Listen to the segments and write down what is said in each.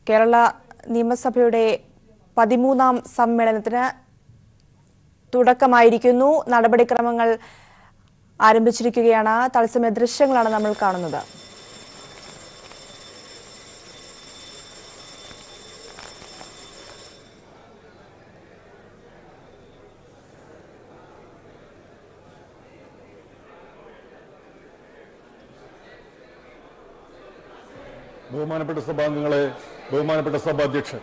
കേരള നിയമസഭയുടെ പതിമൂന്നാം സമ്മേളനത്തിന് തുടക്കമായിരിക്കുന്നു നടപടിക്രമങ്ങൾ ആരംഭിച്ചിരിക്കുകയാണ് തത്സമയ ദൃശ്യങ്ങളാണ് നമ്മൾ കാണുന്നത് ബഹുമാനപ്പെട്ട സഭാംഗങ്ങളെ ബഹുമാനപ്പെട്ട സഭാധ്യക്ഷൻ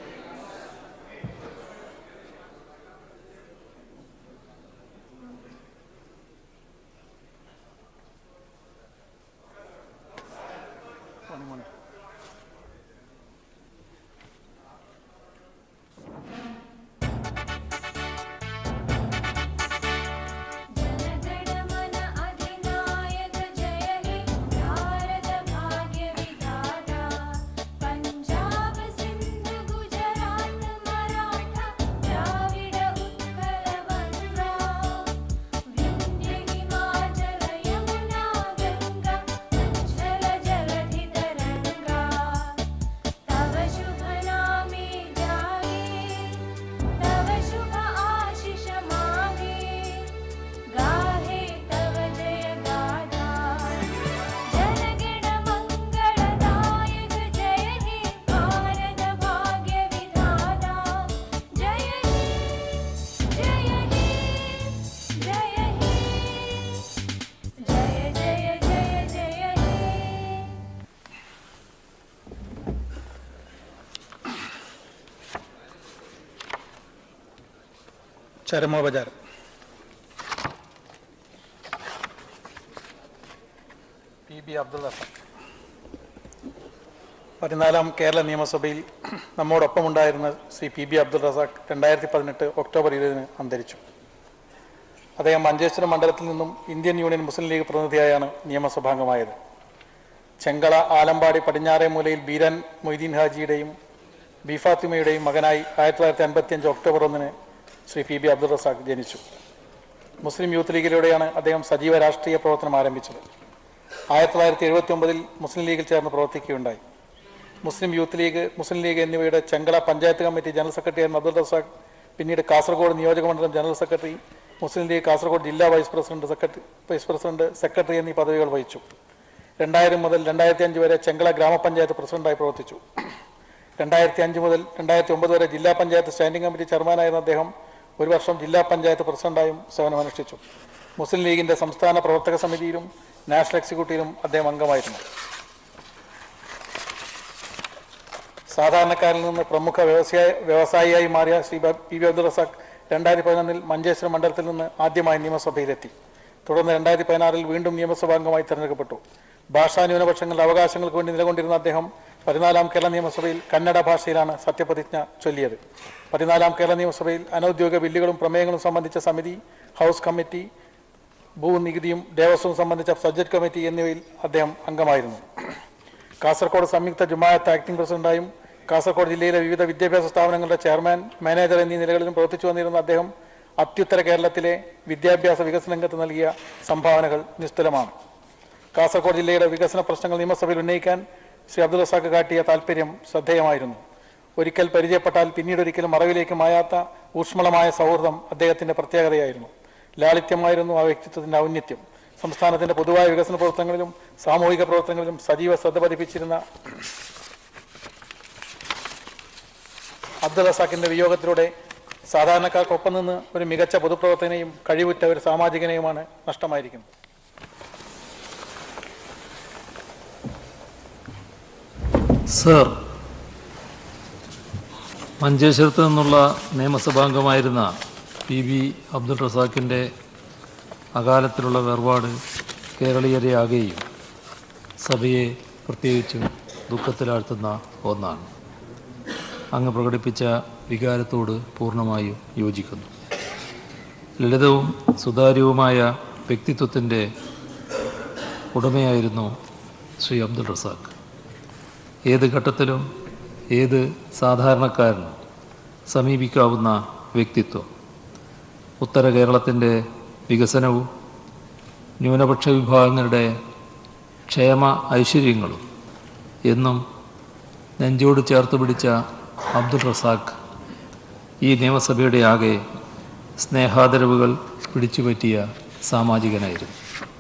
जनगणमन अधिनायक जय हे भारत भाग्य विधाता पंजाब सिंध गुजरात मराठा द्राविड उत्कल बंगा विंध्य हिमाचल यमुना गंगा उच्छल जलधि तरंगा तव शुभ नामे जागे तव शुभ आशीष मागे गाहे तव जय गाथा जनगण मंगलदायक जय हे भारत भाग्य विधाता जय हे जय हे जय हे जय जय जय जय हे ചരമോപചാരം പി ബി അബ്ദുൾ റസാഖ് പതിനാലാം കേരള നിയമസഭയിൽ നമ്മോടൊപ്പം ഉണ്ടായിരുന്ന ശ്രീ പി ബി അബ്ദുൾ റസാഖ് രണ്ടായിരത്തി പതിനെട്ട് ഒക്ടോബർ ഇരുപതിന് അന്തരിച്ചു അദ്ദേഹം മഞ്ചേശ്വരം മണ്ഡലത്തിൽ നിന്നും ഇന്ത്യൻ യൂണിയൻ മുസ്ലിം ലീഗ് പ്രതിനിധിയായാണ് നിയമസഭാംഗമായത് ചെങ്കള ആലമ്പാടി പടിഞ്ഞാറേ മൂലയിൽ ബീരാൻ മൊയ്തീൻ ഹാജിയുടെയും ബി ഫാത്തിമയുടെയും മകനായി ആയിരത്തി തൊള്ളായിരത്തി അൻപത്തി അഞ്ച് ഒക്ടോബർ ഒന്നിന് ശ്രീ പി ബി അബ്ദുൾ റസാഖ് ജനിച്ചു മുസ്ലിം യൂത്ത് ലീഗിലൂടെയാണ് അദ്ദേഹം സജീവ രാഷ്ട്രീയ പ്രവർത്തനം ആരംഭിച്ചത് ആയിരത്തി തൊള്ളായിരത്തി എഴുപത്തി ഒമ്പതിൽ മുസ്ലിം ലീഗിൽ ചേർന്ന് പ്രവർത്തിക്കുകയുണ്ടായി Muslim youth league Muslim league എന്നിവയുടെ Chengala panchayat committee general secretary ആയിരുന്ന അബ്ദുൾ റസാഖ് പിന്നീട് കാസർഗോഡ് നിയോജക മണ്ഡലം general secretary Muslim league Kasaragod ജില്ലാ vice president secretary vice president secretary എന്നീ പദവികൾ വഹിച്ചു രണ്ടായിരം മുതൽ രണ്ടായിരത്തി അഞ്ച് വരെ ചെങ്കള ഗ്രാമപഞ്ചായത്ത് പ്രസിഡന്റായി പ്രവർത്തിച്ചു രണ്ടായിരത്തി അഞ്ച് മുതൽ രണ്ടായിരത്തി ഒമ്പത് വരെ ജില്ലാ പഞ്ചായത്ത് സ്റ്റാൻഡിംഗ് കമ്മിറ്റി ചെയർമാനായിരുന്ന അദ്ദേഹം ഒരു വർഷം ജില്ലാ പഞ്ചായത്ത് പ്രസിഡന്റായും സേവനമനുഷ്ഠിച്ചു മുസ്ലിം ലീഗിന്റെ സംസ്ഥാന പ്രവർത്തക സമിതിയിലും നാഷണൽ എക്സിക്യൂട്ടീവിലും അദ്ദേഹം അംഗമായിരുന്നു സാധാരണക്കാരിൽ നിന്ന് പ്രമുഖ വ്യവസായ വ്യവസായിയായി മാറിയ ശ്രീ ബ- പി വി അബ്ദുൾ റസാഖ് രണ്ടായിരത്തി പതിനൊന്നിൽ മഞ്ചേശ്വരം മണ്ഡലത്തിൽ നിന്ന് ആദ്യമായി നിയമസഭയിലെത്തി തുടർന്ന് രണ്ടായിരത്തി പതിനാറിൽ വീണ്ടും നിയമസഭാംഗമായി തെരഞ്ഞെടുക്കപ്പെട്ടു ഭാഷാ ന്യൂനപക്ഷങ്ങളുടെ അവകാശങ്ങൾക്ക് വേണ്ടി നിലകൊണ്ടിരുന്ന അദ്ദേഹം പതിനാലാം കേരള നിയമസഭയിൽ കന്നഡ ഭാഷയിലാണ് സത്യപ്രതിജ്ഞ ചൊല്ലിയത് പതിനാലാം കേരള നിയമസഭയിൽ അനൌദ്യോഗിക ബില്ലുകളും പ്രമേയങ്ങളും സംബന്ധിച്ച സമിതി ഹൗസ് കമ്മിറ്റി ഭൂനികുതിയും ദേവസ്വവും സംബന്ധിച്ച സബ്ജക്ട് കമ്മിറ്റി എന്നിവയിൽ അദ്ദേഹം അംഗമായിരുന്നു കാസർഗോഡ് സംയുക്ത ജുമായത്ത് ആക്ടിംഗ് പ്രസിഡന്റായും കാസർഗോഡ് ജില്ലയിലെ വിവിധ വിദ്യാഭ്യാസ സ്ഥാപനങ്ങളുടെ ചെയർമാൻ മാനേജർ എന്നീ നിലകളിലും പ്രവർത്തിച്ചു വന്നിരുന്ന അദ്ദേഹം അത്യുത്തര കേരളത്തിലെ വിദ്യാഭ്യാസ വികസന രംഗത്ത് നൽകിയ സംഭാവനകൾ നിസ്തുലമാണ് കാസർഗോഡ് ജില്ലയുടെ വികസന പ്രശ്നങ്ങൾ നിയമസഭയിൽ ഉന്നയിക്കാൻ ശ്രീ അബ്ദുൾ റസാഖ് കാട്ടിയ താല്പര്യം ശ്രദ്ധേയമായിരുന്നു ഒരിക്കൽ പരിചയപ്പെട്ടാൽ പിന്നീട് ഒരിക്കലും മറവിലേക്ക് മായാത്ത ഊഷ്മളമായ സൗഹൃദം അദ്ദേഹത്തിന്റെ പ്രത്യേകതയായിരുന്നു ലാളിത്യമായിരുന്നു ആ വ്യക്തിത്വത്തിന്റെ ഔന്നത്യം സംസ്ഥാനത്തിന്റെ പൊതുവായ വികസന പ്രവർത്തനങ്ങളിലും സാമൂഹിക പ്രവർത്തനങ്ങളിലും സജീവ ശ്രദ്ധ പതിപ്പിച്ചിരുന്ന അബ്ദുൾ റസാഖിന്റെ വിയോഗത്തിലൂടെ സാധാരണക്കാർക്കൊപ്പം നിന്ന് ഒരു മികച്ച പൊതുപ്രവർത്തനയും കഴിവുറ്റ ഒരു സാമാജികനെയുമാണ് നഷ്ടമായിരിക്കുന്നത് സർ മഞ്ചേശ്വരത്ത് നിന്നുള്ള നിയമസഭാംഗമായിരുന്ന പി ബി അബ്ദുൾ റസാഖിൻ്റെ അകാലത്തിലുള്ള വേർപാട് കേരളീയരെയാകെയും സഭയെ പ്രത്യേകിച്ചും ദുഃഖത്തിലാഴ്ത്തുന്ന ഒന്നാണ് അങ്ങ് പ്രകടിപ്പിച്ച വികാരത്തോട് പൂർണ്ണമായും യോജിക്കുന്നു ലളിതവും സുതാര്യവുമായ വ്യക്തിത്വത്തിൻ്റെ ഉടമയായിരുന്നു ശ്രീ അബ്ദുൾ റസാഖ് ഏത് ഘട്ടത്തിലും ഏത് സാധാരണക്കാരനും സമീപിക്കാവുന്ന വ്യക്തിത്വം ഉത്തര കേരളത്തിൻ്റെ വികസനവും ന്യൂനപക്ഷ വിഭാഗങ്ങളുടെ ക്ഷേമ ഐശ്വര്യങ്ങളും എന്നും നെഞ്ചോട് ചേർത്ത് പിടിച്ച അബ്ദുൾ റസാഖ് ഈ നിയമസഭയുടെ ആകെ സ്നേഹാദരവുകൾ പിടിച്ചുപറ്റിയ സാമാജികനായിരുന്നു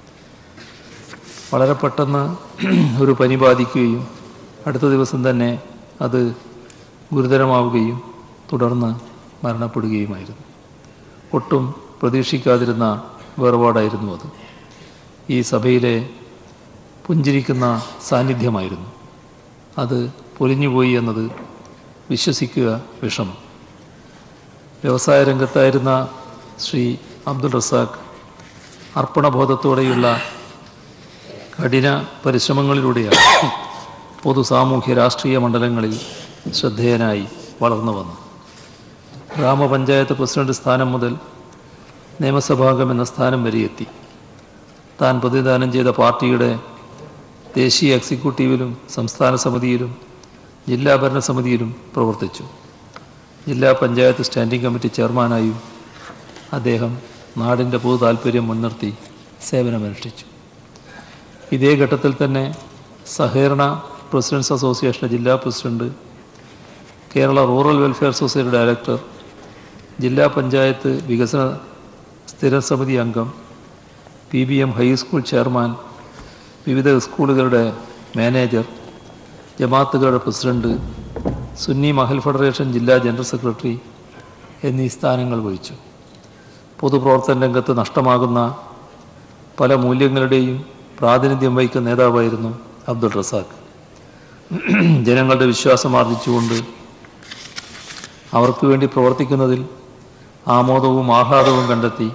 വളരെ പെട്ടെന്ന് ഒരു പനി ബാധിക്കുകയും അടുത്ത ദിവസം തന്നെ അത് ഗുരുതരമാവുകയും തുടർന്ന് മരണപ്പെടുകയുമായിരുന്നു ഒട്ടും പ്രതീക്ഷിക്കാതിരുന്ന വേർപാടായിരുന്നു അത് ഈ സഭയിലെ പുഞ്ചിരിക്കുന്ന സാന്നിധ്യമായിരുന്നു അത് പൊലിഞ്ഞുപോയി എന്നത് വിശ്വസിക്കുക വിഷമം വ്യവസായ രംഗത്തായിരുന്ന ശ്രീ അബ്ദുൾ റസാഖ് അർപ്പണബോധത്തോടെയുള്ള കഠിന പരിശ്രമങ്ങളിലൂടെയാണ് പൊതു സാമൂഹ്യ രാഷ്ട്രീയ മണ്ഡലങ്ങളിൽ ശ്രദ്ധേയനായി വളർന്നു വന്നു ഗ്രാമപഞ്ചായത്ത് പ്രസിഡന്റ് സ്ഥാനം മുതൽ നിയമസഭാംഗം എന്ന സ്ഥാനം വരെ എത്തി താൻ പ്രതിദാനം ചെയ്ത പാർട്ടിയുടെ ദേശീയ എക്സിക്യൂട്ടീവിലും സംസ്ഥാന സമിതിയിലും ജില്ലാ ഭരണസമിതിയിലും പ്രവർത്തിച്ചു ജില്ലാ പഞ്ചായത്ത് സ്റ്റാൻഡിംഗ് കമ്മിറ്റി ചെയർമാനായും അദ്ദേഹം നാടിൻ്റെ പൊതു താൽപ്പര്യം മുൻനിർത്തി സേവനമനുഷ്ഠിച്ചു ഇതേ ഘട്ടത്തിൽ തന്നെ സഹകരണ പ്രസിഡൻസ് അസോസിയേഷൻ്റെ ജില്ലാ president Kerala rural welfare society director ജില്ലാ പഞ്ചായത്ത് വികസന സ്ഥിര സമിതി അംഗം P B M high school chairman വിവിധ സ്കൂളുകളുടെ മാനേജർ ജമാഅത്തുകളുടെ പ്രസിഡന്റ് സുന്നി മഹൽ ഫെഡറേഷൻ ജില്ലാ ജനറൽ സെക്രട്ടറി എന്നീ സ്ഥാനങ്ങൾ വഹിച്ചു പൊതുപ്രവർത്തന രംഗത്ത് നഷ്ടമാകുന്ന പല മൂല്യങ്ങളുടെയും പ്രാതിനിധ്യം വഹിക്കുന്ന നേതാവായിരുന്നു അബ്ദുൾ റസാഖ് ജനങ്ങളുടെ വിശ്വാസം ആർജിച്ചുകൊണ്ട് അവർക്ക് വേണ്ടി പ്രവർത്തിക്കുന്നതിൽ ആമോദവും ആഹ്ലാദവും കണ്ടെത്തി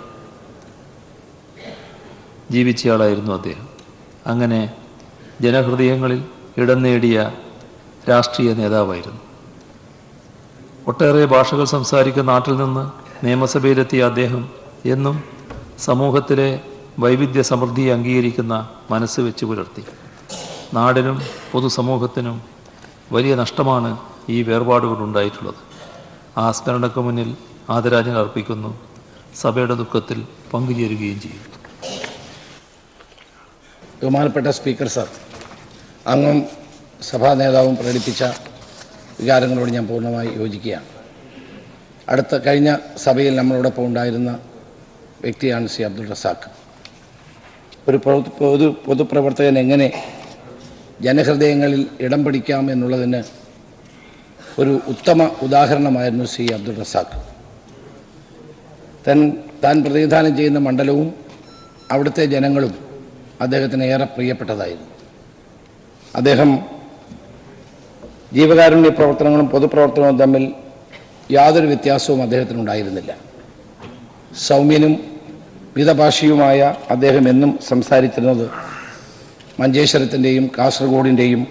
ജീവിച്ചയാളായിരുന്നു അദ്ദേഹം അങ്ങനെ ജനഹൃദയങ്ങളിൽ ഇടം നേടിയ രാഷ്ട്രീയ നേതാവായിരുന്നു ഒട്ടേറെ ഭാഷകൾ സംസാരിക്കുന്ന നാട്ടിൽ നിന്ന് നിയമസഭയിലെത്തിയ അദ്ദേഹം എന്നും സമൂഹത്തിലെ വൈവിധ്യ സമൃദ്ധിയെ അംഗീകരിക്കുന്ന മനസ്സ് വെച്ച് പുലർത്തി നാടിനും പൊതുസമൂഹത്തിനും വലിയ നഷ്ടമാണ് ഈ വേർപാടുകൊണ്ടുണ്ടായിട്ടുള്ളത് ആ സ്മരണയ്ക്ക് മുന്നിൽ ആദരാഞ്ജലി അർപ്പിക്കുന്നു സഭയുടെ ദുഃഖത്തിൽ പങ്കുചേരുകയും ചെയ്യും ബഹുമാനപ്പെട്ട സ്പീക്കർ സാർ അങ്ങും സഭാ നേതാവും പ്രകടിപ്പിച്ച വികാരങ്ങളോട് ഞാൻ പൂർണ്ണമായി യോജിക്കുകയാണ് അടുത്ത കഴിഞ്ഞ സഭയിൽ നമ്മളോടൊപ്പം ഉണ്ടായിരുന്ന വ്യക്തിയാണ് സി അബ്ദുൾ റസാഖ് ഒരു പ്രവൃ- പൊതു പൊതുപ്രവർത്തകൻ എങ്ങനെ ജനഹൃദയങ്ങളിൽ ഇടം പിടിക്കാം എന്നുള്ളതിന് ഒരു ഉത്തമ ഉദാഹരണമായിരുന്നു സി അബ്ദുൾ റസാഖ് തൻ താൻ പ്രതിനിധാനം ചെയ്യുന്ന മണ്ഡലവും അവിടുത്തെ ജനങ്ങളും അദ്ദേഹത്തിന് ഏറെ പ്രിയപ്പെട്ടതായിരുന്നു അദ്ദേഹം ജീവകാരുണ്യ പ്രവർത്തനങ്ങളും പൊതുപ്രവർത്തനവും തമ്മിൽ യാതൊരു വ്യത്യാസവും അദ്ദേഹത്തിനുണ്ടായിരുന്നില്ല സൗമ്യനും മിതഭാഷിയുമായ അദ്ദേഹം എന്നും സംസാരിച്ചിരുന്നത് മഞ്ചേശ്വരത്തിൻ്റെയും കാസർഗോഡിൻ്റെയും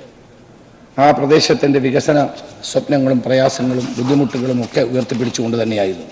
ആ പ്രദേശത്തിൻ്റെ വികസന സ്വപ്നങ്ങളും പ്രയാസങ്ങളും ബുദ്ധിമുട്ടുകളും ഒക്കെ ഉയർത്തിപ്പിടിച്ചുകൊണ്ട് തന്നെയായിരുന്നു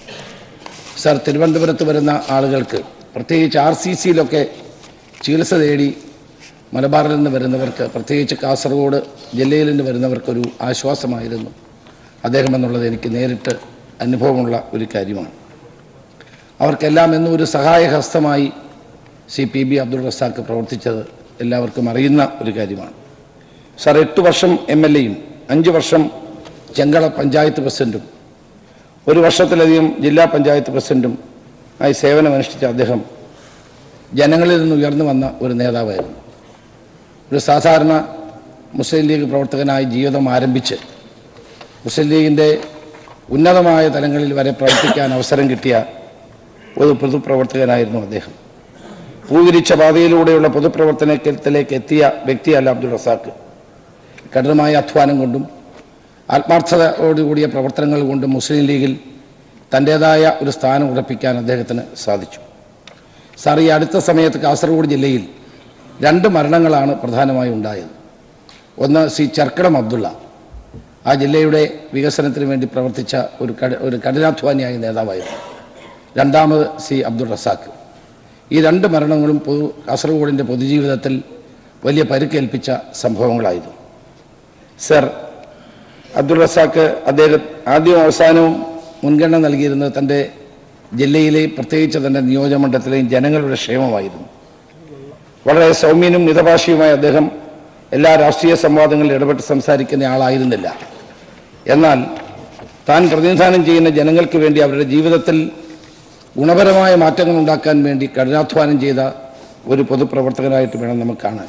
സർ തിരുവനന്തപുരത്ത് വരുന്ന ആളുകൾക്ക് പ്രത്യേകിച്ച് ആർ സി സിയിലൊക്കെ ചികിത്സ തേടി മലബാറിൽ നിന്ന് വരുന്നവർക്ക് പ്രത്യേകിച്ച് കാസർഗോഡ് ജില്ലയിൽ നിന്ന് വരുന്നവർക്കൊരു ആശ്വാസമായിരുന്നു അദ്ദേഹം എന്നുള്ളത് എനിക്ക് നേരിട്ട് അനുഭവമുള്ള ഒരു കാര്യമാണ് അവർക്കെല്ലാം എന്നും ഒരു സഹായഹസ്തമായി C P B Abdul Razak പ്രവർത്തിച്ചത് എല്ലാവർക്കും അറിയുന്ന ഒരു കാര്യമാണ് സാർ എട്ട് വർഷം എം എൽ എയും അഞ്ച് വർഷം ചെങ്കള പഞ്ചായത്ത് പ്രസിഡന്റും ഒരു വർഷത്തിലധികം ജില്ലാ പഞ്ചായത്ത് പ്രസിഡന്റും ആയി സേവനമനുഷ്ഠിച്ച അദ്ദേഹം ജനങ്ങളിൽ നിന്ന് ഉയർന്നു വന്ന ഒരു നേതാവായിരുന്നു ഒരു സാധാരണ മുസ്ലിം ലീഗ് പ്രവർത്തകനായി ജീവിതം ആരംഭിച്ച് മുസ്ലിം ലീഗിൻ്റെ ഉന്നതമായ തലങ്ങളിൽ വരെ പ്രവർത്തിക്കാൻ അവസരം കിട്ടിയ ഒരു പൊതുപ്രവർത്തകനായിരുന്നു അദ്ദേഹം പൂവിരിച്ച പാതയിലൂടെയുള്ള പൊതുപ്രവർത്തനത്തിലേക്ക് എത്തിയ വ്യക്തിയല്ല അബ്ദുൾ റസാഖ് കഠിനമായ അധ്വാനം കൊണ്ടും ആത്മാർത്ഥതയോടുകൂടിയ പ്രവർത്തനങ്ങൾ കൊണ്ടും മുസ്ലിം ലീഗിൽ തൻ്റേതായ ഒരു സ്ഥാനം ഉറപ്പിക്കാൻ അദ്ദേഹത്തിന് സാധിച്ചു സാർ ഈ അടുത്ത സമയത്ത് കാസർഗോഡ് ജില്ലയിൽ രണ്ട് മരണങ്ങളാണ് പ്രധാനമായും ഉണ്ടായത് ഒന്ന് സി ചർക്കടം അബ്ദുള്ള ആ ജില്ലയുടെ വികസനത്തിന് വേണ്ടി പ്രവർത്തിച്ച ഒരു കഠി ഒരു കഠിനാധ്വാനിയായ നേതാവായിരുന്നു രണ്ടാമത് സി അബ്ദുൾ റസാഖ് ഈ രണ്ട് മരണങ്ങളും പൊതു കാസർഗോഡിൻ്റെ പൊതുജീവിതത്തിൽ വലിയ പരിക്കേൽപ്പിച്ച സംഭവങ്ങളായിരുന്നു സർ അബ്ദുൾ റസാഖ് അദ്ദേഹം ആദ്യവും അവസാനവും മുൻഗണന നൽകിയിരുന്നത് തൻ്റെ ജില്ലയിലെ പ്രത്യേകിച്ച് തൻ്റെ നിയോജകമണ്ഡലത്തിലെയും ജനങ്ങളുടെ ക്ഷേമമായിരുന്നു വളരെ സൗമ്യനും മിതഭാഷിയുമായ അദ്ദേഹം എല്ലാ രാഷ്ട്രീയ സംവാദങ്ങളിലും ഇടപെട്ട് സംസാരിക്കുന്ന ആളായിരുന്നില്ല എന്നാൽ താൻ പ്രതിനിധാനം ചെയ്യുന്ന ജനങ്ങൾക്ക് വേണ്ടി അവരുടെ ജീവിതത്തിൽ ഗുണപരമായ മാറ്റങ്ങൾ ഉണ്ടാക്കാൻ വേണ്ടി കഠിനാധ്വാനം ചെയ്ത ഒരു പൊതുപ്രവർത്തകനായിട്ട് വേണം നമുക്ക് കാണാൻ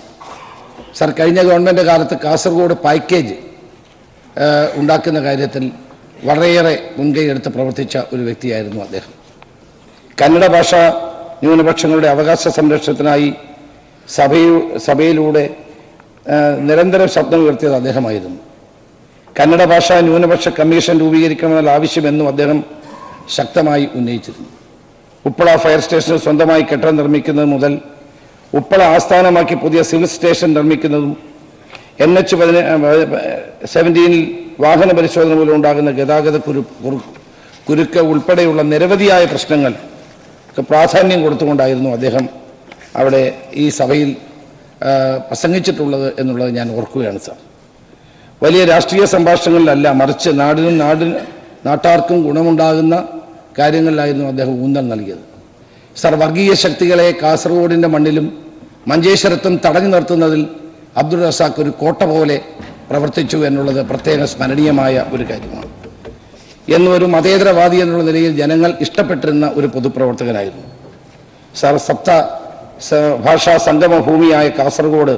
സർ കഴിഞ്ഞ ഗവൺമെൻറ് കാലത്ത് കാസർഗോഡ് പാക്കേജ് ആ, ഉണ്ടാക്കുന്ന കാര്യത്തിൽ വളരെയേറെ മുൻകൈ എടുത്ത് പ്രവർത്തിച്ച ഒരു വ്യക്തിയായിരുന്നു അദ്ദേഹം കന്നഡ ഭാഷ ന്യൂനപക്ഷങ്ങളുടെ അവകാശ സംരക്ഷണത്തിനായി സഭയിൽ സഭയിലൂടെ ആ, നിരന്തരം ശബ്ദം ഉയർത്തിയത് അദ്ദേഹമായിരുന്നു കന്നഡ ഭാഷാ ന്യൂനപക്ഷ കമ്മീഷൻ രൂപീകരിക്കണമെന്നുള്ള ആവശ്യമെന്നും അദ്ദേഹം ശക്തമായി ഉന്നയിച്ചിരുന്നു ഉപ്പള ഫയർ സ്റ്റേഷന് സ്വന്തമായി കെട്ടിടം നിർമ്മിക്കുന്നത് മുതൽ ഉപ്പള ആസ്ഥാനമാക്കി പുതിയ സിവിൽ സ്റ്റേഷൻ നിർമ്മിക്കുന്നതും എൻ എച്ച് പതിന സെവൻറ്റീനിൽ വാഹന പരിശോധന മൂലം ഉണ്ടാകുന്ന ഗതാഗത കുരു കുറു- കുരുക്ക് ഉൾപ്പെടെയുള്ള നിരവധിയായ പ്രശ്നങ്ങൾ പ്രാധാന്യം കൊടുത്തുകൊണ്ടായിരുന്നു അദ്ദേഹം അവിടെ ഈ സഭയിൽ ആ, പ്രസംഗിച്ചിട്ടുള്ളത് എന്നുള്ളത് ഞാൻ ഓർക്കുകയാണ് സാർ വലിയ രാഷ്ട്രീയ സംഭാഷണങ്ങളിലല്ല മറിച്ച് നാടിനും നാടിന് നാട്ടാർക്കും ഗുണമുണ്ടാകുന്ന കാര്യങ്ങളിലായിരുന്നു അദ്ദേഹം ഊന്നൽ നൽകിയത് സർ വർഗീയ ശക്തികളെ കാസർഗോഡിൻ്റെ മണ്ണിലും മഞ്ചേശ്വരത്തും തടഞ്ഞു നിർത്തുന്നതിൽ അബ്ദുൾ റസാഖ് ഒരു കോട്ട പോലെ പ്രവർത്തിച്ചു എന്നുള്ളത് പ്രത്യേക സ്മരണീയമായ ഒരു കാര്യമാണ് എന്നൊരു മതേതരവാദി എന്നുള്ള നിലയിൽ ജനങ്ങൾ ഇഷ്ടപ്പെട്ടിരുന്ന ഒരു പൊതുപ്രവർത്തകനായിരുന്നു സാർ സപ്ത സ- ഭാഷാ സംഗമ ഭൂമിയായ കാസർഗോഡ്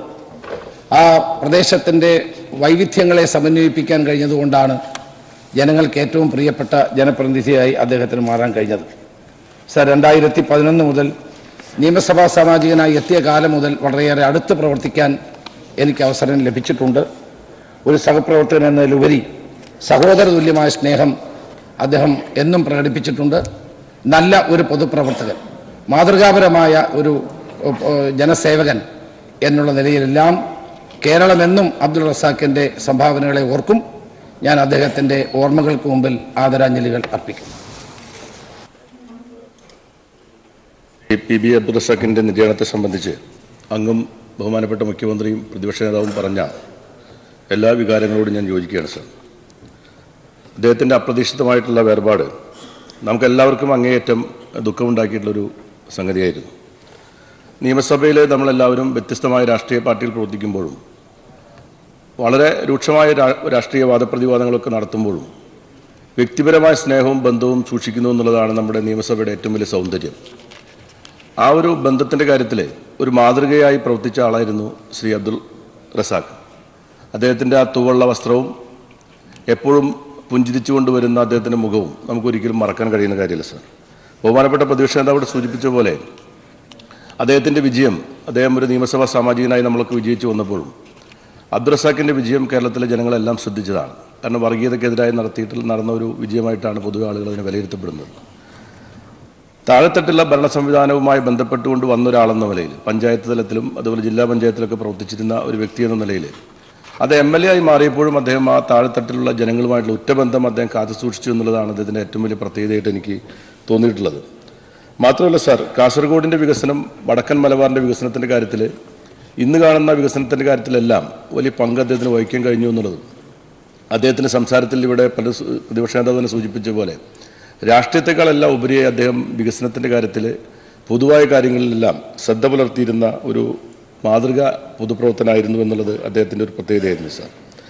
ആ പ്രദേശത്തിൻ്റെ വൈവിധ്യങ്ങളെ സമന്വയിപ്പിക്കാൻ കഴിഞ്ഞതുകൊണ്ടാണ് ജനങ്ങൾക്ക് ഏറ്റവും പ്രിയപ്പെട്ട ജനപ്രതിനിധിയായി അദ്ദേഹത്തിന് മാറാൻ കഴിഞ്ഞത് സർ രണ്ടായിരത്തി പതിനൊന്ന് മുതൽ നിയമസഭാ സാമാജികനായി എത്തിയ കാലം മുതൽ വളരെയേറെ അടുത്ത് പ്രവർത്തിക്കാൻ എനിക്ക് അവസരം ലഭിച്ചിട്ടുണ്ട് ഒരു സഹപ്രവർത്തകൻ എന്നതിലുപരി സഹോദര തുല്യമായ സ്നേഹം അദ്ദേഹം എന്നും പ്രകടിപ്പിച്ചിട്ടുണ്ട് നല്ല ഒരു പൊതുപ്രവർത്തകൻ മാതൃകാപരമായ ഒരു ഉം, ഏഹ്, ജനസേവകൻ എന്നുള്ള നിലയിലെല്ലാം കേരളമെന്നും അബ്ദുൾ റസാഖിൻ്റെ സംഭാവനകളെ ഓർക്കും ഞാൻ അദ്ദേഹത്തിൻ്റെ ഓർമ്മകൾക്ക് മുമ്പിൽ ആദരാഞ്ജലികൾ അർപ്പിക്കും പി ബി അബ്ദുൾ റസാഖിൻ്റെ നിര്യാണത്തെ സംബന്ധിച്ച് അങ്ങും ബഹുമാനപ്പെട്ട മുഖ്യമന്ത്രിയും പ്രതിപക്ഷ നേതാവും പറഞ്ഞ എല്ലാ വികാരങ്ങളോടും ഞാൻ യോജിക്കുകയാണ് സർ അദ്ദേഹത്തിൻ്റെ അപ്രതീക്ഷിതമായിട്ടുള്ള വേർപാട് നമുക്കെല്ലാവർക്കും അങ്ങേയറ്റം ദുഃഖമുണ്ടാക്കിയിട്ടുള്ളൊരു സംഗതിയായിരുന്നു നിയമസഭയിൽ നമ്മളെല്ലാവരും വ്യത്യസ്തമായ രാഷ്ട്രീയ പാർട്ടികൾ പ്രവർത്തിക്കുമ്പോഴും വളരെ രൂക്ഷമായ രാ- രാഷ്ട്രീയ വാദപ്രതിവാദങ്ങളൊക്കെ നടത്തുമ്പോഴും വ്യക്തിപരമായ സ്നേഹവും ബന്ധവും സൂക്ഷിക്കുന്നു എന്നുള്ളതാണ് നമ്മുടെ നിയമസഭയുടെ ഏറ്റവും വലിയ സൗന്ദര്യം ആ ഒരു ബന്ധത്തിൻ്റെ കാര്യത്തിൽ ഒരു മാതൃകയായി പ്രവർത്തിച്ച ആളായിരുന്നു ശ്രീ അബ്ദുൾ റസാഖ് അദ്ദേഹത്തിൻ്റെ ആ തുവള്ള വസ്ത്രവും എപ്പോഴും പുഞ്ചിരിച്ചുകൊണ്ട് വരുന്ന അദ്ദേഹത്തിൻ്റെ മുഖവും നമുക്കൊരിക്കലും മറക്കാൻ കഴിയുന്ന കാര്യമില്ല സാർ ബഹുമാനപ്പെട്ട പ്രതിപക്ഷ നേതാവിടെ സൂചിപ്പിച്ച പോലെ അദ്ദേഹത്തിൻ്റെ വിജയം അദ്ദേഹം ഒരു നിയമസഭാ സാമാജികനായി നമ്മളൊക്കെ വിജയിച്ചു വന്നപ്പോഴും അബ്ദുൾ റസാഖിൻ്റെ വിജയം കേരളത്തിലെ ജനങ്ങളെല്ലാം ശ്രദ്ധിച്ചതാണ് കാരണം വർഗീയതയ്ക്കെതിരായി നടത്തിയിട്ട് നടന്ന ഒരു വിജയമായിട്ടാണ് പൊതുവെ ആളുകൾ അതിനെ വിലയിരുത്തപ്പെടുന്നത് താഴെത്തട്ടുള്ള ഭരണ സംവിധാനവുമായി ബന്ധപ്പെട്ടുകൊണ്ട് വന്ന ഒരാളെന്ന നിലയിൽ പഞ്ചായത്ത് തലത്തിലും അതുപോലെ ജില്ലാ പഞ്ചായത്തിലൊക്കെ പ്രവർത്തിച്ചിരുന്ന ഒരു വ്യക്തി എന്ന നിലയിൽ അത് എം എൽ എ ആയി മാറിയപ്പോഴും അദ്ദേഹം ആ താഴെത്തട്ടിലുള്ള ജനങ്ങളുമായിട്ടുള്ള ഉറ്റബന്ധം അദ്ദേഹം കാത്തു സൂക്ഷിച്ചു എന്നുള്ളതാണ് അദ്ദേഹത്തിൻ്റെ ഏറ്റവും വലിയ പ്രത്യേകതയായിട്ട് എനിക്ക് തോന്നിയിട്ടുള്ളത് മാത്രമല്ല സാർ കാസർഗോഡിൻ്റെ വികസനം വടക്കൻ മലബാറിൻ്റെ വികസനത്തിൻ്റെ കാര്യത്തിൽ ഇന്ന് കാണുന്ന വികസനത്തിൻ്റെ കാര്യത്തിലെല്ലാം വലിയ പങ്ക് അദ്ദേഹത്തിന് വഹിക്കാൻ കഴിഞ്ഞു എന്നുള്ളത് അദ്ദേഹത്തിൻ്റെ സംസാരത്തിൽ ഇവിടെ പല സു- പ്രതിപക്ഷ നേതാവ് തന്നെ സൂചിപ്പിച്ച പോലെ രാഷ്ട്രീയത്തെക്കാളെല്ലാം ഉപരിയായി അദ്ദേഹം വികസനത്തിൻ്റെ കാര്യത്തിൽ പൊതുവായ കാര്യങ്ങളിലെല്ലാം ശ്രദ്ധ പുലർത്തിയിരുന്ന ഒരു മാതൃക പൊതുപ്രവർത്തനായിരുന്നു എന്നുള്ളത് അദ്ദേഹത്തിൻ്റെ ഒരു പ്രത്യേകതയായിരുന്നു സാർ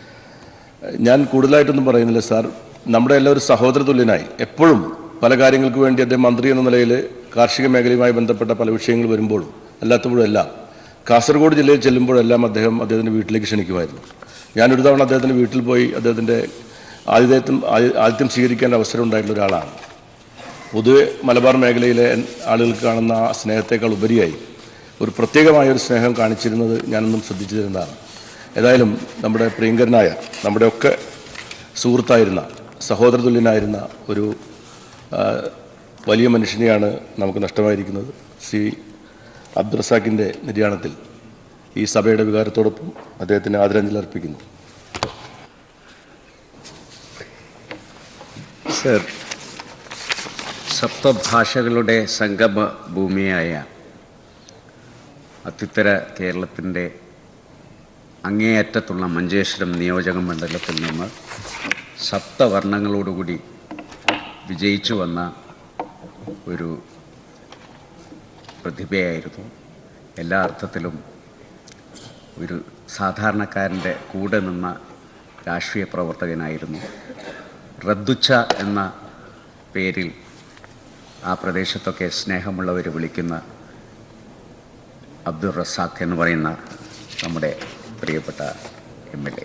ഞാൻ കൂടുതലായിട്ടൊന്നും പറയുന്നില്ല സാർ നമ്മുടെ എല്ലാ ഒരു സഹോദര തുല്യനായി എപ്പോഴും പല കാര്യങ്ങൾക്ക് വേണ്ടി അദ്ദേഹം മന്ത്രി എന്ന നിലയിൽ കാർഷിക മേഖലയുമായി ബന്ധപ്പെട്ട പല വിഷയങ്ങൾ വരുമ്പോഴും അല്ലാത്തപ്പോഴും എല്ലാം കാസർഗോഡ് ജില്ലയിൽ ചെല്ലുമ്പോഴെല്ലാം അദ്ദേഹം അദ്ദേഹത്തിൻ്റെ വീട്ടിലേക്ക് ക്ഷണിക്കുമായിരുന്നു ഞാനൊരു തവണ അദ്ദേഹത്തിൻ്റെ വീട്ടിൽ പോയി അദ്ദേഹത്തിൻ്റെ ആതിഥേയത്വം ആതി- ആതിഥ്യം സ്വീകരിക്കേണ്ട അവസരം ഉണ്ടായിട്ടുള്ള ഒരാളാണ് പൊതുവെ മലബാർ മേഖലയിലെ എൻ- ആളുകൾക്ക് കാണുന്ന ആ സ്നേഹത്തേക്കാൾ ഉപരിയായി ഒരു പ്രത്യേകമായ ഒരു സ്നേഹം കാണിച്ചിരുന്നത് ഞാനൊന്നും ശ്രദ്ധിച്ചിരുന്നതാണ് ഏതായാലും നമ്മുടെ പ്രിയങ്കരനായ നമ്മുടെയൊക്കെ സുഹൃത്തായിരുന്ന സഹോദരതുല്യനായിരുന്ന ഒരു ആ, വലിയ മനുഷ്യനെയാണ് നമുക്ക് നഷ്ടമായിരിക്കുന്നത് ശ്രീ അബ്ദുൾ റസാഖിൻ്റെ നിര്യാണത്തിൽ ഈ സഭയുടെ വികാരത്തോടൊപ്പം അദ്ദേഹത്തിന് ആദരാഞ്ജലി അർപ്പിക്കുന്നു സർ സപ്തഭാഷകളുടെ സംഗമ ഭൂമിയായ അത്യുത്തര കേരളത്തിൻ്റെ അങ്ങേയറ്റത്തുള്ള മഞ്ചേശ്വരം നിയോജക മണ്ഡലത്തിൽ നിന്ന് സപ്തവർണ്ണങ്ങളോടുകൂടി വിജയിച്ചു വന്ന ഒരു പ്രതിഭയായിരുന്നു എല്ലാ അർത്ഥത്തിലും ഒരു സാധാരണക്കാരൻ്റെ കൂടെ നിന്ന രാഷ്ട്രീയ പ്രവർത്തകനായിരുന്നു റദ്ദുച്ച എന്ന പേരിൽ ആ പ്രദേശത്തൊക്കെ സ്നേഹമുള്ളവർ വിളിക്കുന്ന അബ്ദുൾ റസാഖ് എന്ന് പറയുന്ന നമ്മുടെ പ്രിയപ്പെട്ട എം എൽ എ